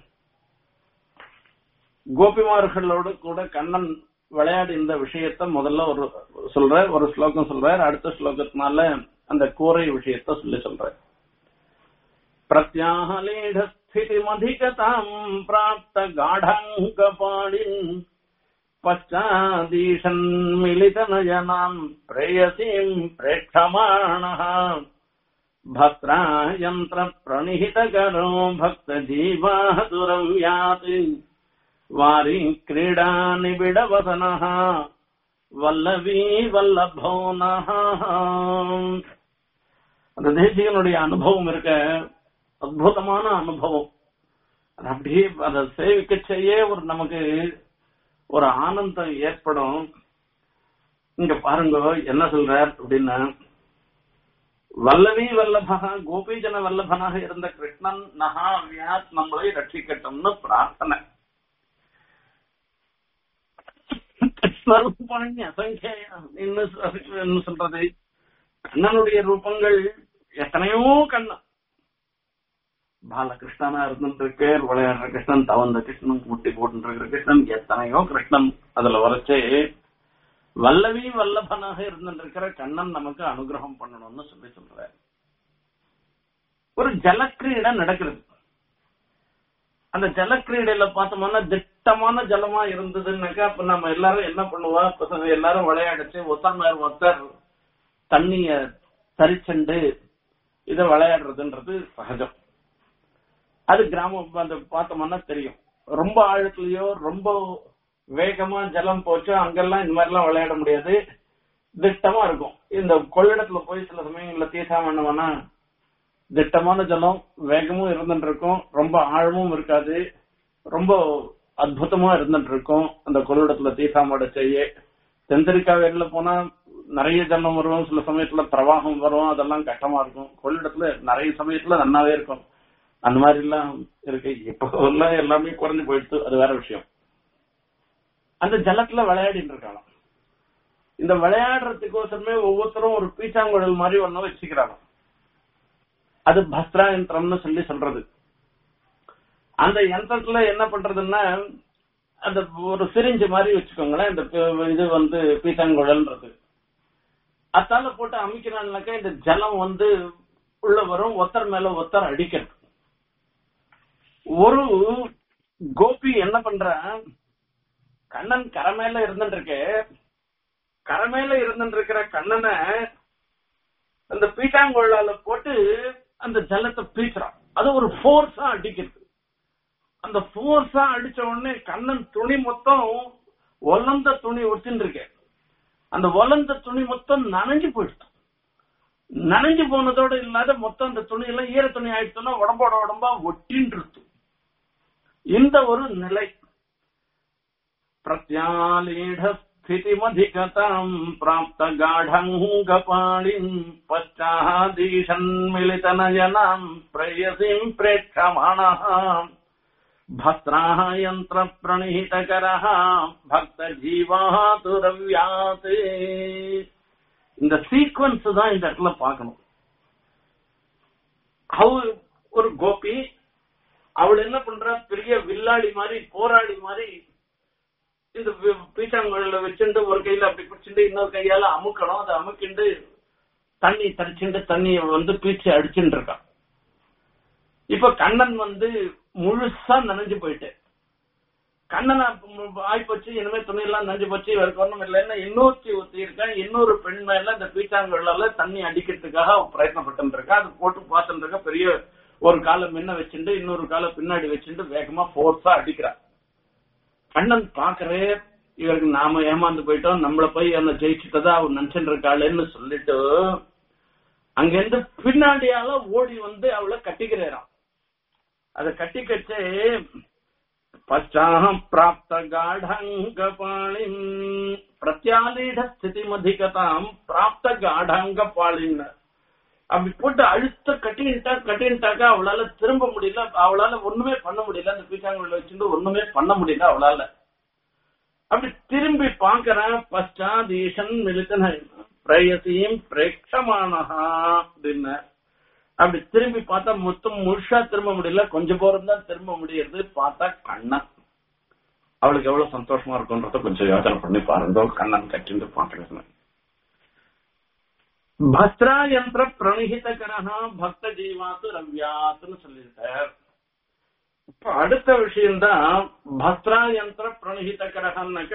கோபிமார்களோட கூட கண்ணன் விளையாடி இந்த விஷயத்த முதல்ல ஒரு சொல்ற ஒரு ஸ்லோகம் சொல்றார் அடுத்த ஸ்லோகத்தினால அந்த கூரை விஷயத்த சொல்லி சொல்ற பிரத்யாகலேட ஸ்திதிமதிகதாம் பிராப்த காடாங்கபாடின் பச்சாதீஷன் மிலிதநயனாம் பிரேயசீம் பிரேட்சமாணः भद्रा यन्त्र प्रणिहितकरो भक्तजीवाः दुरम् याति वारी क्रीडा निबिडवसनः வல்லவி வல்லபோ அந்த தேசிகனுடைய அனுபவம் இருக்க அற்புதமான அனுபவம் அது அப்படியே அதை சேவிக்க செய்ய ஒரு நமக்கு ஒரு ஆனந்தம் ஏற்படும் இங்க பாருங்க என்ன சொல்றார் அப்படின்னா வல்லவி வல்லபகா கோபிஜன வல்லபனாக இருந்த கிருஷ்ணன் நகா வியாத் நம்மளை ரட்சிக்கட்டும்னு பிரார்த்தனை ஸ்வரூபாணி அசங்கேயம் என்ன சொல்றது கண்ணனுடைய ரூபங்கள் எத்தனையோ கண்ணன் பாலகிருஷ்ணனா இருந்துருக்கு விளையாடுற கிருஷ்ணன் தவந்த கிருஷ்ணன் முட்டி போட்டு கிருஷ்ணன் எத்தனையோ கிருஷ்ணன் அதுல வரைச்சு வல்லவி வல்லபனாக இருந்திருக்கிற கண்ணன் நமக்கு அனுகிரகம் பண்ணணும்னு சொல்லி சொல்ற ஒரு ஜலக்கிரீடை நடக்கிறது அந்த ஜலக்கிரீடையில பார்த்தோம்னா திட்டமான ஜலமா இருந்ததுன்னாக்கா அப்ப நம்ம எல்லாரும் என்ன பண்ணுவா பசங்க எல்லாரும் விளையாடிச்சு ஒத்தர் மேல் ஒத்தர் தண்ணிய சரிச்சண்டு இத விளையாடுறதுன்றது சகஜம் அது கிராமம் அந்த பார்த்தோம்னா தெரியும் ரொம்ப ஆழத்துலயோ ரொம்ப வேகமா ஜலம் போச்சோ அங்கெல்லாம் இந்த மாதிரி எல்லாம் விளையாட முடியாது திட்டமா இருக்கும் இந்த கொள்ளிடத்துல போய் சில சமயங்கள்ல தீசா பண்ணுவோம்னா திட்டமான ஜலம் வேகமும் இருந்துட்டு இருக்கும் ரொம்ப ஆழமும் இருக்காது ரொம்ப அற்புதமா இருந்துட்டு இருக்கும் அந்த கொள்ளிடத்துல தீசாமோட செய்ய தென்திரிக்கா வெளில போனா நிறைய ஜலம் வரும் சில சமயத்துல பிரவாகம் வரும் அதெல்லாம் கஷ்டமா இருக்கும் கொள்ளிடத்துல நிறைய சமயத்துல நன்னாவே இருக்கும் அந்த மாதிரி எல்லாம் இருக்கு இப்போ எல்லாம் எல்லாமே குறைஞ்சு போயிடுச்சு அது வேற விஷயம் அந்த ஜலத்துல விளையாடிட்டு இருக்காங்க இந்த விளையாடுறதுக்கோசரமே ஒவ்வொருத்தரும் ஒரு பீச்சாங்குழல் மாதிரி ஒண்ணு வச்சுக்கிறாங்க அது பஸ்ரா யந்திரம்னு சொல்லி சொல்றது அந்த யந்திரத்துல என்ன பண்றதுன்னா அந்த ஒரு சிரிஞ்சு மாதிரி வச்சுக்கோங்களேன் இந்த இது வந்து பீச்சாங்குழல்ன்றது அத்தால போட்டு அமைக்கிறான்னாக்கா இந்த ஜலம் வந்து உள்ள வரும் ஒத்தர் மேல ஒத்தர் அடிக்கிறது ஒரு கோபி என்ன பண்ற கண்ணன் கரை மேல இருந்துட்டு இருக்கு கரை மேல இருந்துட்டு இருக்கிற கண்ணனை அந்த பீட்டாங்கொள்ளால போட்டு அந்த ஜலத்தை பீச்சுறான் அது ஒரு போர்ஸா அடிக்கிறது அந்த போர்ஸா அடிச்ச உடனே கண்ணன் துணி மொத்தம் ஒலந்த துணி ஒட்டின்னு இருக்கு அந்த ஒலந்த துணி மொத்தம் நனைஞ்சு போயிடுச்சு நனைஞ்சு போனதோட இல்லாத மொத்தம் அந்த துணி எல்லாம் ஈர துணி ஆயிடுச்சுன்னா உடம்போட உடம்பா ஒட்டின்னு இந்த ஒரு நிலை प्रत्यालीढस्थितिमधिगताम् प्राप्तगाढङ्गपाणिम् पश्चादीशन्मिलितनयनाम् प्रेयसीम् प्रेक्षमाणः भस्त्राः यन्त्रप्रणिहितकरः भक्तजीवाः துரவியாத் இந்த சீக்வன்ஸ் தான் இந்த இடத்துல பார்க்கணும் அவ ஒரு கோபி அவள் என்ன பண்றா பெரிய வில்லாளி மாதிரி போராளி மாதிரி இந்த வி- பீச்சாங்குழல வச்சுட்டு ஒரு கையில அப்படி பிடிச்சிட்டு இன்னொரு கையால அமுக்கணும் அதை அமுக்கிண்டு தண்ணி தரிச்சுட்டு தண்ணிய வந்து பீச்சு அடிச்சுட்டு இருக்கான் இப்ப கண்ணன் வந்து முழுசா நனைஞ்சு போயிட்டு கண்ணனை ஆயிப்போச்சு இனிமே துணி எல்லாம் நனைஞ்சு போச்சு இவருக்கு ஒண்ணும் இல்லைன்னா இன்னொருத்தி ஊத்தி இருக்கேன் இன்னொரு பெண் மேல இந்த பீச்சாங்குழல தண்ணி அடிக்கிறதுக்காக பிரயத்னப்பட்டு இருக்கா அது போட்டு பார்த்துட்டு இருக்க பெரிய ஒரு காலை முன்ன வச்சுட்டு இன்னொரு காலை பின்னாடி வச்சுட்டு வேகமா போர்ஸா அடிக்கிறா கண்ணன் பாக்குறே இவருக்கு நாம ஏமாந்து போயிட்டோம் நம்மள போய் அந்த ஜெயிச்சுட்டதா அவர் நினைச்சுட்டு இருக்காளேன்னு சொல்லிட்டு அங்கிருந்து பின்னாடியால ஓடி வந்து அவளை கட்டிக்கிறாராம் அத கட்டிக்கச்சே பச்சாம் பிராப்த காடாங்க பாளிம் பிரத்யாலீட ஸ்திதிமதிகதாம் பிராப்த காடாங்க பாளின்னு அப்படி போட்டு அழுத்த கட்டின்ட்டா கட்டின்ட்டாக்கா அவளால திரும்ப முடியல அவளால ஒண்ணுமே பண்ண முடியல அந்த பீச்சாங்குள்ள வச்சுட்டு ஒண்ணுமே பண்ண முடியல அவளால அப்படி திரும்பி பாக்குறான் பశ్చాதீசன் மிலித்தன பிரயசியும் பிரேட்சமானஹா அப்படின்னு அப்படி திரும்பி பார்த்தா மொத்தம் முழுசா திரும்ப முடியல கொஞ்சம் போறம் தான் திரும்ப முடியறது பார்த்தா கண்ணன் அவளுக்கு எவ்வளவு சந்தோஷமா இருக்கும்ன்றத கொஞ்சம் யோசனை பண்ணி பாருங்க கண்ணன் கட்டிட்டு பாக்குறேன் பஸ்ரா யந்திர பிரணிகிதகரஹா பக்த ஜீவாத்து ரவ்யாத்துன்னு சொல்லியிருக்கார் இப்ப அடுத்த விஷயம்தான் பஸ்ரா யந்திர பிரணிகிதகரஹன்னாக்க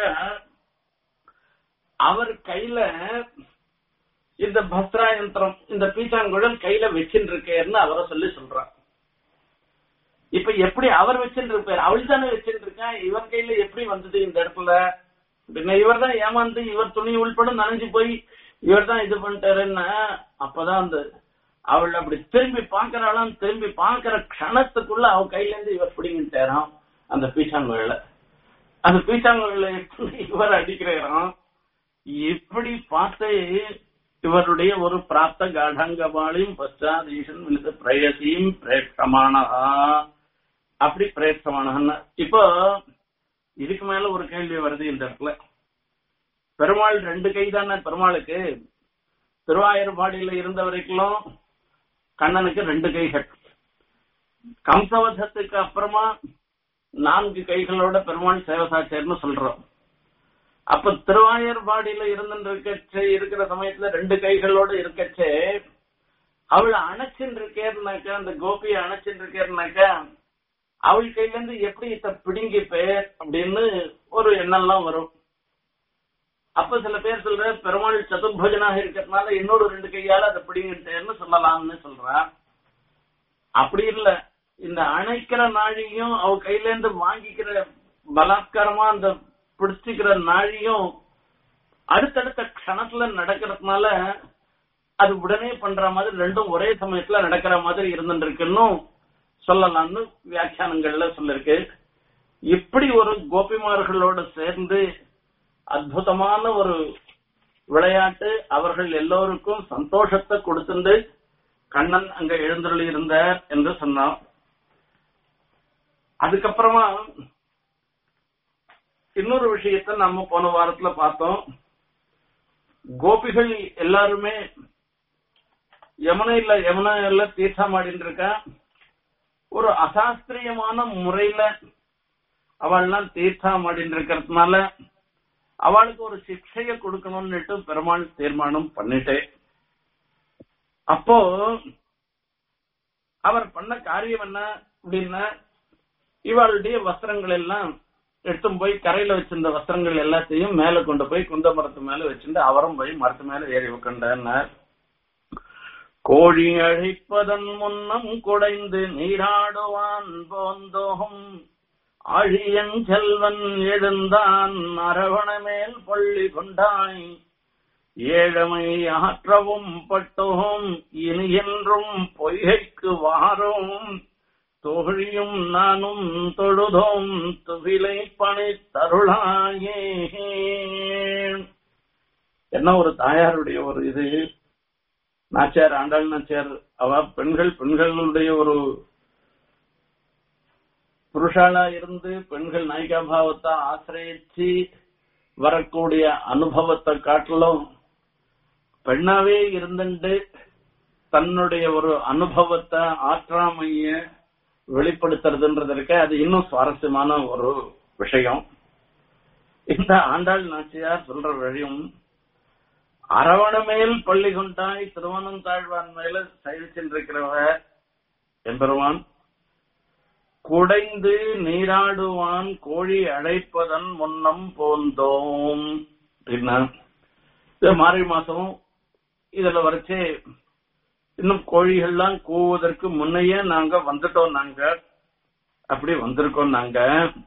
அவர் கையில இந்த பஸ்ரா யந்திரம் இந்த பீச்சாங்குழல் கையில வச்சுட்டு இருக்கேன்னு அவரை சொல்லி சொல்றார் இப்ப எப்படி அவர் வச்சுட்டு இருப்பார் அவள் தானே வச்சுட்டு இருக்கா இவர் கையில எப்படி வந்தது இந்த இடத்துல பின்ன இவர் தான் ஏமாந்து இவர் துணி உள்பட நனைஞ்சு போய் இவர் தான் இது பண்ணிட்டாருன்னா அப்பதான் அந்த அவள் அப்படி திரும்பி பாக்குறாளாம் திரும்பி பாக்குற க்ஷணத்துக்குள்ள அவ கையில இருந்து இவர் பிடிங்கிட்டாராம் அந்த பீச்சாங்குழல அந்த பீச்சாங்குழல எப்படி இவர் அடிக்கிறாராம் இப்படி பார்த்து இவருடைய ஒரு பிராப்த காடாங்கபாளியும் பశ్చాதீசன் விழுத பிரயசியும் பிரேட்சமானஹா அப்படி பிரேட்சமானஹன்னு இப்போ இதுக்கு மேல ஒரு கேள்வி வருது இந்த இடத்துல பெருமாள் ரெண்டு கை தானே பெருமாளுக்கு திருவாயூர்பாடியில இருந்த வரைக்கும் கண்ணனுக்கு ரெண்டு கைகள் கம்சவதத்துக்கு அப்புறமா நான்கு கைகளோட பெருமாள் சேவசாச்சர்னு சொல்றோம் அப்ப திருவாயூர்பாடியில இருந்து இருக்கச்சே இருக்கிற சமயத்துல ரெண்டு கைகளோட இருக்கச்சே அவளை அணைச்சுன்னு இருக்கேன்னாக்கா அந்த கோபியை அணைச்சுன்னு இருக்கேன்னாக்கா அவள் கையில இருந்து எப்படி இத பிடுங்கி பேர் அப்படின்னு ஒரு எண்ணம்லாம் வரும் அப்ப சில பேர் சொல்ற பெருமாள் சதுர்பஜனாக இருக்கிறதுனால இன்னொரு ரெண்டு கையால அதை பிடிங்கிட்டேன்னு சொல்லலாம்னு சொல்றா அப்படி இல்ல இந்த அணைக்கிற நாழியும் அவ கையில இருந்து வாங்கிக்கிற பலாத்காரமா அந்த பிடிச்சிக்கிற நாழியும் அடுத்தடுத்த க்ஷணத்துல நடக்கிறதுனால அது உடனே பண்ற மாதிரி ரெண்டும் ஒரே சமயத்துல நடக்கிற மாதிரி இருந்துருக்குன்னு சொல்லலாம்னு வியாக்கியானங்கள்ல சொல்லிருக்கு இப்படி ஒரு கோபிமார்களோட சேர்ந்து அற்புதமான ஒரு விளையாட்டு அவர்கள் எல்லோருக்கும் சந்தோஷத்தை கொடுத்துண்டு கண்ணன் அங்க எழுந்தருளி இருந்தார் என்று சொன்னான் அதுக்கப்புறமா இன்னொரு விஷயத்த நம்ம போன வாரத்துல பார்த்தோம் கோபிகள் எல்லாருமே யமுனையில யமுனையில தீர்த்தம் ஆடிட்டு இருக்கா ஒரு அசாஸ்திரியமான முறையில அவள்லாம் தீர்த்தம் ஆடிட்டு இருக்கிறதுனால அவளுக்கு ஒரு சிக்ஷைய கொடுக்கணும்னுட்டு பெருமாள் தீர்மானம் பண்ணிட்டே அப்போ அவர் பண்ண காரியம் என்ன அப்படின்னா இவளுடைய வஸ்திரங்கள் எல்லாம் எடுத்து போய் கரையில வச்சிருந்த வஸ்திரங்கள் எல்லாத்தையும் மேல கொண்டு போய் குந்த மரத்து மேல வச்சிருந்து அவரும் போய் மரத்து மேல ஏறி உட்காண்டார் கோழி அழைப்பதன் முன்னம் குடைந்து நீராடுவான் போந்தோகம் ஆழியன் செல்வன் எழுந்தான் அரவண மேல் பள்ளி கொண்டாய் ஏழமை ஆற்றவும் பட்டோம் இனி என்றும் பொய்கைக்கு வாரோம் தோழியும் நானும் தொழுதோம் துவிலை பணி தருளாயே என்ன ஒரு தாயாருடைய ஒரு இது நாச்சியார் ஆண்டாள் நாச்சியார் அவ பெண்கள் பெண்களுடைய ஒரு புருஷாலா இருந்து பெண்கள் நாயிகா பாவத்தை ஆசிரியச்சு வரக்கூடிய அனுபவத்தை காட்டிலும் பெண்ணாவே இருந்துட்டு தன்னுடைய ஒரு அனுபவத்தை ஆற்றாமைய வெளிப்படுத்துறதுன்றது இருக்க அது இன்னும் சுவாரஸ்யமான ஒரு விஷயம் இந்த ஆண்டாள் நாச்சியார் சொல்ற வழியும் அரவணமேல் பள்ளி கொண்டாய் திருவனம் தாழ்வான் மேல சைவிச்சென்றிருக்கிறவ எம்பெருமான் குடைந்து நீராடுவான் கோழி அழைப்பதன் முன்னம் போந்தோம் அப்படின்னா இது மாரி மாசம் இதுல வரைச்சே இன்னும் கோழிகள்லாம் கூவதற்கு முன்னையே நாங்க வந்துட்டோம் நாங்க அப்படி வந்திருக்கோம் நாங்க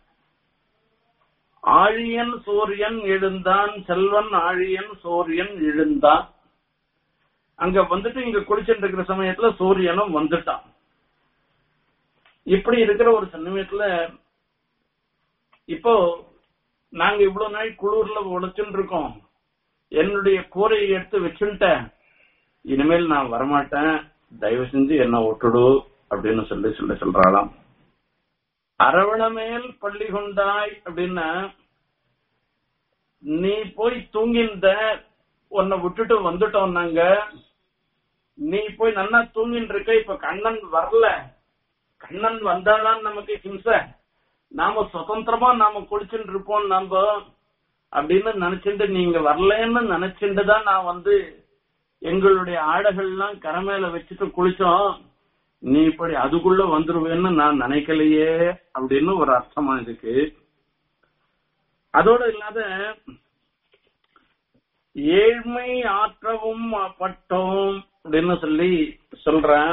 ஆழியன் சூரியன் எழுந்தான் செல்வன் ஆழியன் சூரியன் எழுந்தான் அங்க வந்துட்டு இங்க குளிச்சுட்டு இருக்கிற சமயத்துல சூரியனும் வந்துட்டான் இப்படி இருக்கிற ஒரு சமயத்துல இப்போ நாங்க இவ்வளவு நாள் குளூர்ல உழைச்சுட்டு இருக்கோம் என்னுடைய கூரையை எடுத்து வச்சுட்டேன் இனிமேல் நான் வரமாட்டேன் தயவு செஞ்சு என்ன விட்டுடு அப்படின்னு சொல்லி சொல்லி சொல்றாளாம் அரவணமேல் பள்ளி கொண்டாய் அப்படின்னா நீ போய் தூங்கிந்த உன்னை விட்டுட்டு வந்துட்டோம் நாங்க நீ போய் நல்லா தூங்கிட்டு இருக்க இப்ப கண்ணன் வரல கண்ணன் வந்தாதான் நமக்கு ஹிம்சை நாம சுதந்திரமா நாம குடிச்சுட்டு இருப்போம் நாம அப்படின்னு நினைச்சுட்டு நீங்க வரலன்னு நினைச்சுட்டு தான் நான் வந்து எங்களுடைய ஆடைகள்லாம் கரை மேல வச்சுட்டு குளிச்சோம் நீ இப்படி அதுக்குள்ள வந்துருவேன்னு நான் நினைக்கலையே அப்படின்னு ஒரு அர்த்தமா இருக்கு அதோட இல்லாத ஏழ்மை ஆற்றவும் பட்டோம் அப்படின்னு சொல்லி சொல்றேன்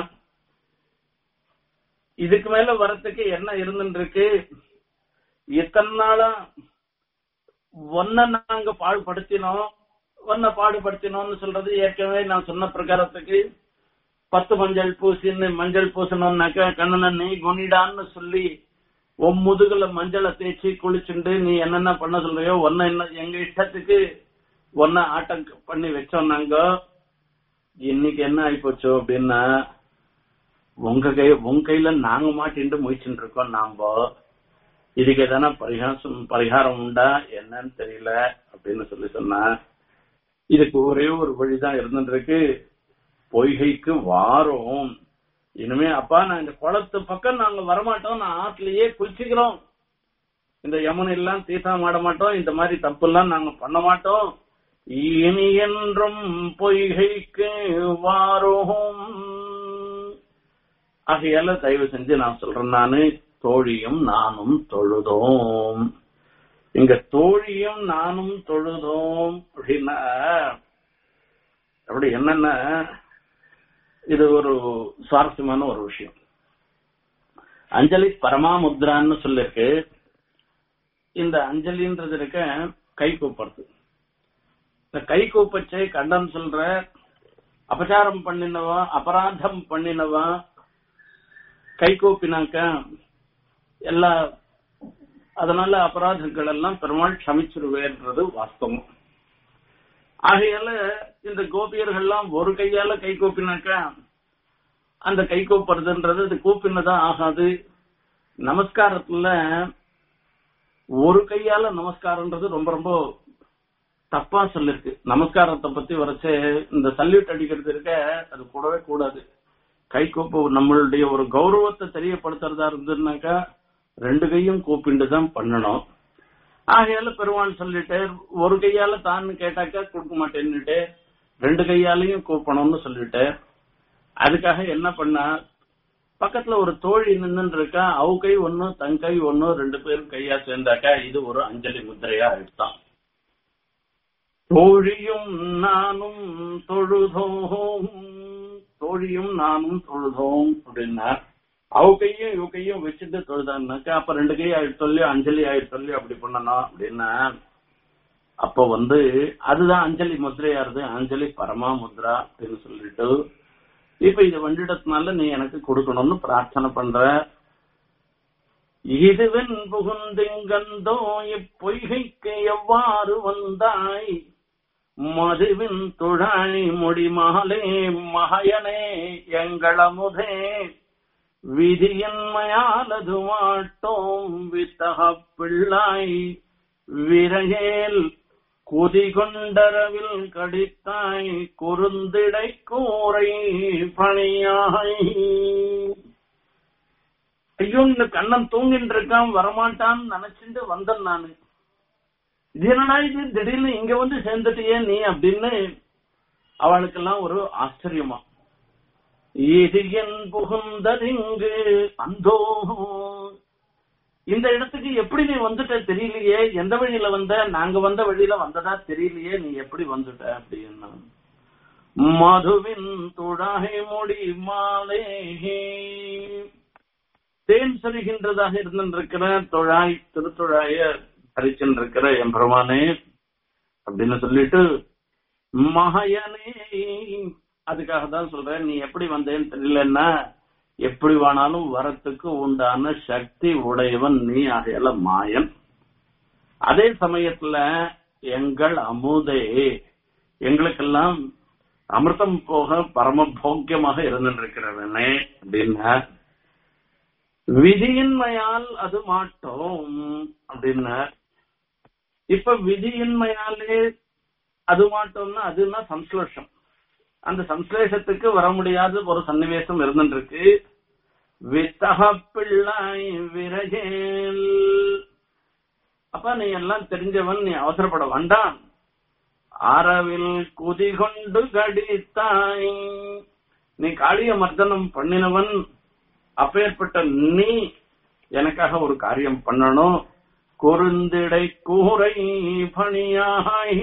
இதுக்கு மேல வரத்துக்கு என்ன இருந்துட்டு இருக்கு இத்தனை நாளா ஒன்ன நாங்க பாடுபடுத்தினோம் ஒன்ன பாடுபடுத்தினோம்னு சொல்றது ஏற்கனவே நான் சொன்ன பிரகாரத்துக்கு பத்து மஞ்சள் பூசின்னு மஞ்சள் பூசணும்னாக்க கண்ணனை நீ குனிடான்னு சொல்லி உன் முதுகுல மஞ்சளை தேய்ச்சி குளிச்சுண்டு நீ என்னென்ன பண்ண சொல்றியோ ஒன்ன என்ன எங்க இஷ்டத்துக்கு ஒன்ன ஆட்டம் பண்ணி வச்சோம் நாங்க இன்னைக்கு என்ன ஆயிப்போச்சோ அப்படின்னா உங்க கை உங்க கையில நாங்க மாட்டிட்டு முயற்சிட்டு இருக்கோம் நாம இதுக்கு எதனா பரிகாரம் பரிகாரம் உண்டா என்னன்னு தெரியல அப்படின்னு சொல்லி சொன்னா இதுக்கு ஒரே ஒரு வழிதான் இருந்துட்டு இருக்கு பொய்கைக்கு வாரோம் இனிமே அப்பா நான் இந்த குளத்து பக்கம் நாங்க வரமாட்டோம் நான் ஆத்துலயே குளிச்சுக்கிறோம் இந்த யமுனை எல்லாம் தீர்த்தம் ஆட மாட்டோம் இந்த மாதிரி தப்பு எல்லாம் நாங்க பண்ண மாட்டோம் இனி என்றும் பொய்கைக்கு வாரோம் ஆகையால தயவு செஞ்சு நான் சொல்றேன் நானு தோழியும் நானும் தொழுதோம் இங்க தோழியும் நானும் தொழுதோம் அப்படின்னா அப்படி என்னன்னா இது ஒரு சுவாரஸ்யமான ஒரு விஷயம் அஞ்சலி பரமாமுத்ரான்னு சொல்லிருக்கு இந்த அஞ்சலின்றது இருக்க கை கூப்புறது இந்த கை கூப்பச்சை கண்டன் சொல்ற அபச்சாரம் பண்ணினவா அபராதம் பண்ணினவா கை கூப்பினாக்க எல்லா அதனால அபராதங்கள் எல்லாம் பெருமாள் க்ஷமிச்சிருவேன்றது வாஸ்தவம் ஆகையால இந்த கோபியர்கள்லாம் ஒரு கையால கை கூப்பினாக்கா அந்த கை கூப்புறதுன்றது அது கூப்பினதான் ஆகாது நமஸ்காரத்துல ஒரு கையால நமஸ்காரம்ன்றது ரொம்ப ரொம்ப தப்பா சொல்லிருக்கு நமஸ்காரத்தை பத்தி வரைச்சு இந்த சல்யூட் அடிக்கிறது இருக்க அது கூடவே கூடாது கை கூப்பு நம்மளுடைய ஒரு கௌரவத்தை தெரியப்படுத்துறதா இருந்ததுனாக்கா ரெண்டு கையும் கூப்பிண்டு தான் பண்ணணும் ஆகையால பெருமான் சொல்லிட்டு ஒரு கையால தான் கேட்டாக்கா கொடுக்க மாட்டேன்னுட்டு ரெண்டு கையாலையும் கூப்பணும்னு சொல்லிட்டு அதுக்காக என்ன பண்ணா பக்கத்துல ஒரு தோழி நின்று இருக்கா அவ கை ஒண்ணு தன் கை ஒண்ணு ரெண்டு பேரும் கையா சேர்ந்தாக்கா இது ஒரு அஞ்சலி முத்திரையா எடுத்தான் தோழியும் நானும் தொழுதோம் தோழியும் நானும் தொழுதோம் அப்படின்னா அவ கையும் இவ கையும் வச்சுட்டு தொழுதான்னாக்கா அப்ப ரெண்டு கை ஆயிட்டு சொல்லி அஞ்சலி ஆயிட்டு சொல்லி அப்படி பண்ணணும் அப்படின்னா அப்ப வந்து அதுதான் அஞ்சலி முத்திரையாருது அஞ்சலி பரமா முத்ரா அப்படின்னு சொல்லிட்டு இப்ப இது வண்டிடத்தினால நீ எனக்கு கொடுக்கணும்னு பிரார்த்தனை பண்ற இதுவென் புகுந்திங்கந்தோ இப்பொய்கைக்கு எவ்வாறு வந்தாய் மதுவின் துழாய் முடிமாலே மகையனே எங்களமுதே விதியன்மையாலது மாட்டோம் வித்தக பிள்ளாய் விரையேல் குதிகொண்டரவில் கடித்தாய் குறுந்திடை கூரை பணியாய் ஐயோ இந்த கண்ணன் தூங்கிட்டு இருக்கான் வரமாட்டான்னு நினைச்சிட்டு வந்தேன் நானு இது என்னடா இது திடீர்னு இங்க வந்து சேர்ந்துட்டியே நீ அப்படின்னு அவளுக்கெல்லாம் ஒரு ஆச்சரியமா இது என் புகுந்ததிங்கு அந்தோ இந்த இடத்துக்கு எப்படி நீ வந்துட்ட தெரியலையே எந்த வழியில வந்த நாங்க வந்த வழியில வந்ததா தெரியலையே நீ எப்படி வந்துட்ட அப்படின்னா மதுவின் துழாகை முடி மாலே தேன் செல்கின்றதாக இருந்திருக்கிற தொழாய் திருத்துழாய தரிச்சென்றிருக்கிற எம்பெருமானே அப்படின்னு சொல்லிட்டு மகயனே அதுக்காக தான் சொல்றேன் நீ எப்படி வந்தேன்னு தெரியலன்னா எப்படி வேணாலும் வரத்துக்கு உண்டான சக்தி உடையவன் நீ ஆகையால மாயன் அதே சமயத்துல எங்கள் அமுதே எங்களுக்கெல்லாம் அமிர்தம் போக பரம போக்கியமாக இருந்திருக்கிறவனே அப்படின்னா விதியின்மையால் அது மாட்டோம் அப்படின்னா இப்ப விதியின்மையாலே அது மாட்டோம்னா அதுன்னா சம்ஸ்லேஷம் அந்த சம்ஸ்லேஷத்துக்கு வர முடியாத ஒரு சன்னிவேசம் இருந்துருக்கு வித்தக பிள்ளாய் விரகேல் அப்ப நீ எல்லாம் தெரிஞ்சவன் நீ அவசரப்பட வேண்டாம் ஆரவில் குதி கொண்டு கடித்தாய் நீ காளிய மர்தனம் பண்ணினவன் அப்பேற்பட்ட நீ எனக்காக ஒரு காரியம் பண்ணணும் குறுந்திடை கூரை பணியாய்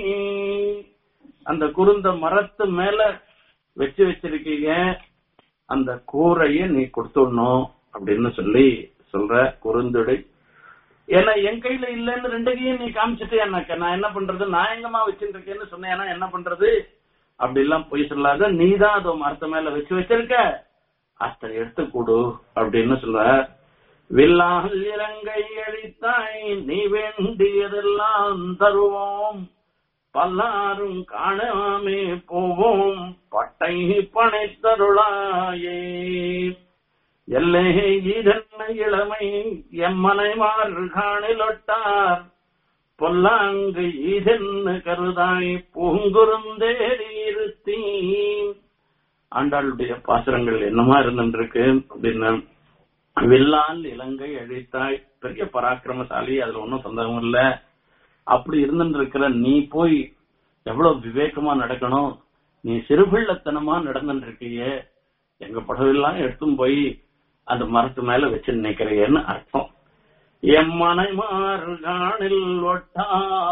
அந்த குருந்த மரத்து மேல வச்சு வச்சிருக்கீங்க அந்த கூரைய நீ கொடுத்துடணும் அப்படின்னு சொல்லி சொல்ற குறுந்துடை ஏன்னா என் கையில இல்லைன்னு ரெண்டு கையும் நீ காமிச்சிட்டு எனக்கு நான் என்ன பண்றது நான் எங்கம்மா வச்சுட்டு இருக்கேன்னு சொன்னேன்னா என்ன பண்றது அப்படி எல்லாம் பொய் சொல்லாத நீதான் அதை மரத்து மேல வச்சு வச்சிருக்க அத்தை எடுத்து கொடு அப்படின்னு சொல்ற வில்லால் இலங்கை அழித்தாய் நீ வேண்டியதெல்லாம் தருவோம் பல்லாரும் காணாமே போவோம் பட்டை பனைத்தருளாயே எல்லே இதென்ன இளமை எம்மனைமார் காணிலொட்டார் பொல்லாங்கு இதென்னு கருதாய் பூங்குருந்தேறி இருத்தி ஆண்டாளுடைய பாசுரங்கள் என்னமா இருந்துருக்கு அப்படின்னு வில்லால் இலங்கை அழித்தாய் பெரிய பராக்கிரமசாலி அதுல ஒன்னும் சந்தேகம் இல்ல அப்படி இருந்துருக்கிற நீ போய் எவ்வளவு விவேகமா நடக்கணும் நீ சிறுபிள்ளத்தனமா நடந்துட்டு இருக்கியே எங்க படவெல்லாம் எடுத்தும் போய் அந்த மரத்து மேல வச்சு நினைக்கிறியன்னு அர்த்தம் எம்மனை மாறுகாணில் ஒட்டா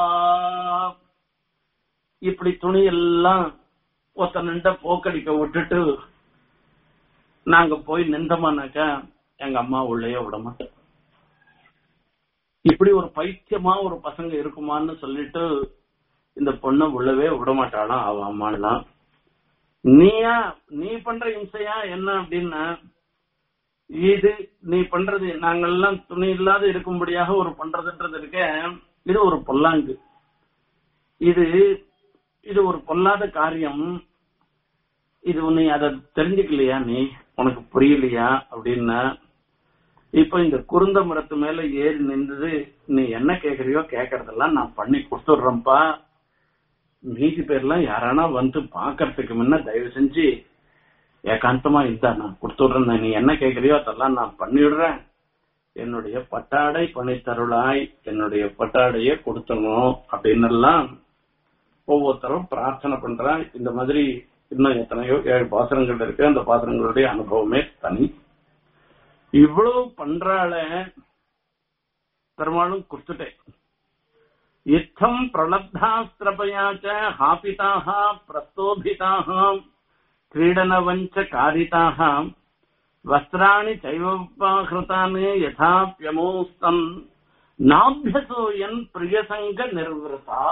இப்படி துணி எல்லாம் ஒத்த நின்ற போக்கடிக்க விட்டுட்டு நாங்க போய் நின்றோமானாக்கா எங்க அம்மா உள்ளேயே விட மாட்டோம் இப்படி ஒரு பைத்தியமா ஒரு பசங்க இருக்குமான்னு சொல்லிட்டு இந்த பொண்ணு உள்ளவே விட மாட்டாளாம் அவ அம்மாலாம் நீயா நீ பண்ற இம்சையா என்ன அப்படின்னா இது நீ பண்றது நாங்கெல்லாம் துணி இல்லாத இருக்கும்படியாக ஒரு பண்றதுன்றது இருக்க இது ஒரு பொல்லாங்கு இது இது ஒரு பொல்லாத காரியம் இது நீ அதை தெரிஞ்சுக்கலையா நீ உனக்கு புரியலையா அப்படின்னா இப்ப இந்த குருந்த மரத்து மேல ஏறி நின்றது நீ என்ன கேக்குறியோ கேக்குறதெல்லாம் நான் பண்ணி கொடுத்துடுறேன்ப்பா மீதி பேர்லாம் யாரானா வந்து பாக்கறதுக்கு முன்ன தயவு செஞ்சு ஏகாந்தமா இருந்தா நான் கொடுத்துடுறேன் நீ என்ன கேக்குறியோ அதெல்லாம் நான் பண்ணிடுறேன் என்னுடைய பட்டாடை பணித்தருளாய் என்னுடைய பட்டாடையே கொடுத்தணும் அப்படின்னு எல்லாம் ஒவ்வொருத்தரும் பிரார்த்தனை பண்றான் இந்த மாதிரி இன்னும் எத்தனையோ ஏழு பாசனங்கள் இருக்கு அந்த பாசனங்களுடைய அனுபவமே தனி இவ்வளவு பண்றாள பெருமாளும் கொடுத்துட்டேன் யுத்தம் பிரலப்தாஸ்திரபயாச்ச ஹாபிதாக பிரஸ்தோபிதாக क्रीडनवञ्च कारिताः वस्त्राणि चैवोपाहृतानि यथाप्यमोस्तम् நாபியசூயன் பிரியசங்க நிர்வൃதா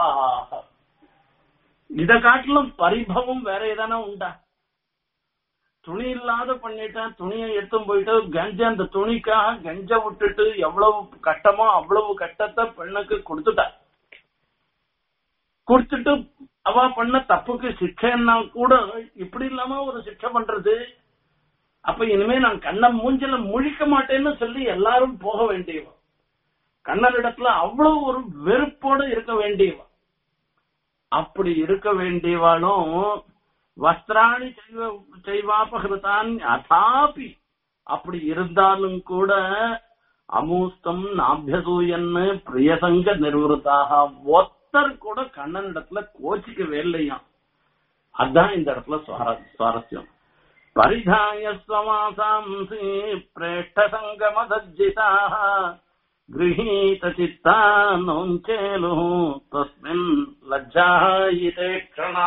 இத காட்டிலும் பரிபவம் வேற எதனா உண்டா துணி இல்லாத பண்ணிட்டேன் துணியை எடுத்து போயிட்டு கஞ்ச அந்த துணிக்காக கஞ்ச விட்டுட்டு எவ்வளவு கட்டமோ அவ்வளவு கட்டத்தை பெண்ணுக்கு கொடுத்துட்டா கொடுத்துட்டு அவ பண்ண தப்புக்கு சிக்ஷைன்னா கூட இப்படி இல்லாம ஒரு சிக்ஷை பண்றது அப்ப இனிமே நான் கண்ணை மூஞ்சில முழிக்க மாட்டேன்னு சொல்லி எல்லாரும் போக வேண்டியவ கண்ணனிடத்துல அவ்வளவு ஒரு வெறுப்போடு இருக்க வேண்டியவ அப்படி இருக்க வேண்டியவாளும் வஸ்திராணி செய்வாபகிருதான் அதாபி அப்படி இருந்தாலும் கூட அமூஸ்தம் நாபியசூயன்னு பிரியசங்க நிர்வൃதாக ஒத்த ஒருத்தர் கூட கண்ணனிடத்துல கோச்சிக்கவே இல்லையாம் அதான் இந்த இடத்துல சுவார- சுவாரஸ்யம் பரிதாய ஸ்வமாசாம்சி பிரேஷ்ட சங்கம சஜ்ஜிதா गृहीत चित्ता नोञ्चेलु तस्मिन् லஜ்ஜாயிதே க்ஷணா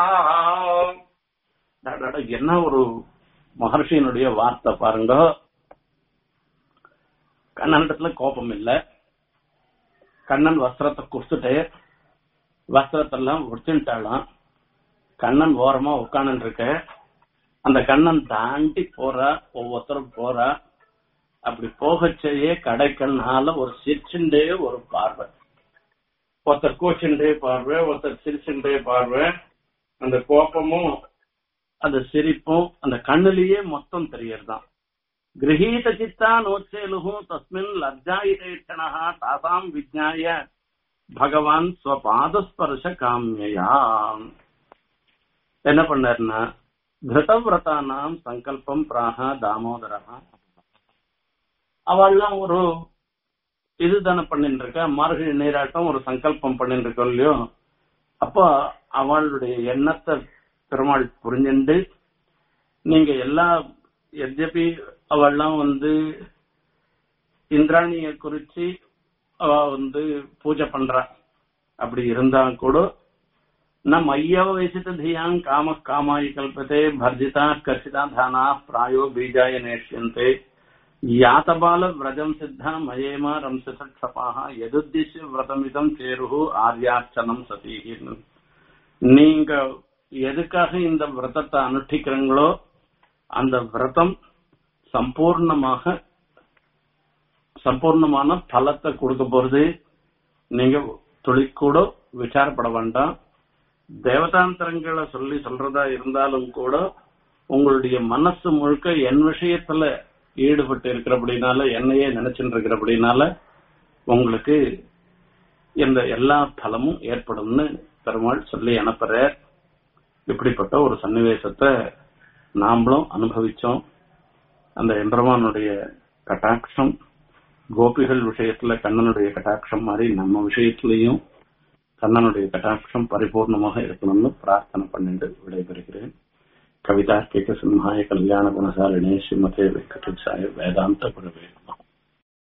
என்ன ஒரு மகர்ஷியினுடைய வார்த்தை பாருங்க கண்ணனிடத்துல கோபம் இல்ல கண்ணன் வஸ்திரத்தை கொடுத்துட்டு வஸ்திரத்தெல்லாம் உடுத்துட்டாலாம் கண்ணன் ஓரமா உட்காந்து இருக்க அந்த கண்ணன் தாண்டி போறா ஒவ்வொருத்தரும் போறா அப்படி போகச்சேயே கடைக்கண்ணால ஒரு சிரிச்சுண்டே ஒரு பார்வை ஒருத்தர் கூச்சுண்டே பார்வை ஒருத்தர் சிரிச்சுண்டே பார்வை அந்த கோபமும் அந்த சிரிப்பும் அந்த கண்ணுலயே மொத்தம் தெரியறதாம் கிரகீத சித்தா நோச்சேலுகு தஸ்மின் லஜ்ஜாயிதேட்சணா தாசாம் விஜ்ஞாய பகவான் ஸ்வபாதஸ்பர்ஷ காமியா என்ன பண்ணாருன்னா கிருதவிரதானாம் சங்கல்பம் பிராக தாமோதரா அவள்லாம் ஒரு இது தானே பண்ணிட்டு இருக்கா மார்கழி நீராட்டம் ஒரு சங்கல்பம் பண்ணிட்டு இருக்கோம் இல்லையோ அப்போ அவளுடைய எண்ணத்தை பெருமாள் புரிஞ்சுண்டு நீங்க எல்லா எத்யபி அவள்லாம் வந்து இந்திராணிய குறிச்சு அவ வந்து பூஜை பண்றா அப்படி இருந்தா கூட நம் ஐயவ வயசித்த தியாங் காம காமாயி கல்பத்தே பர்ஜிதா கர்ஷிதா தானா பிராயோ பீஜாய நேஷ்யந்தே யாத்தபால விரஜம் சித்தா மயேமா ரம்சசக்ஷபாக எதுத்திஷ்ய விரதமிதம் சேருகு ஆர்யார்ச்சனம் சதீகின்னு நீங்க எதுக்காக இந்த விரதத்தை அனுஷ்டிக்கிறீங்களோ அந்த விரதம் சம்பூர்ணமாக சம்பூர்ணமான பலத்தை கொடுக்க போறது நீங்க துளிக்கூட விசாரப்பட வேண்டாம் தேவதாந்திரங்களை சொல்லி சொல்றதா இருந்தாலும் கூட உங்களுடைய மனசு முழுக்க என் விஷயத்துல ஈடுபட்டு இருக்கிறபடினால என்னையே நினைச்சுட்டு இருக்கிறபடினால உங்களுக்கு இந்த எல்லா பலமும் ஏற்படும்னு பெருமாள் சொல்லி அனுப்புற இப்படிப்பட்ட ஒரு சன்னிவேசத்தை நாமளும் அனுபவிச்சோம் அந்த எம்பெருமானுடைய கட்டாட்சம் கோபிகள் விஷயத்துல கண்ணனுடைய கட்டாட்சம் மாதிரி நம்ம விஷயத்திலையும் கண்ணனுடைய கட்டாட்சம் பரிபூர்ணமாக இருக்கணும்னு பிரார்த்தனை பண்ணிட்டு விடைபெறுகிறேன் கவிதா கேக்க சிம்ஹாய கல்யாண குணசாலினே ஸ்ரீமதே வெங்கடேசாய வேதாந்த குருவே நமः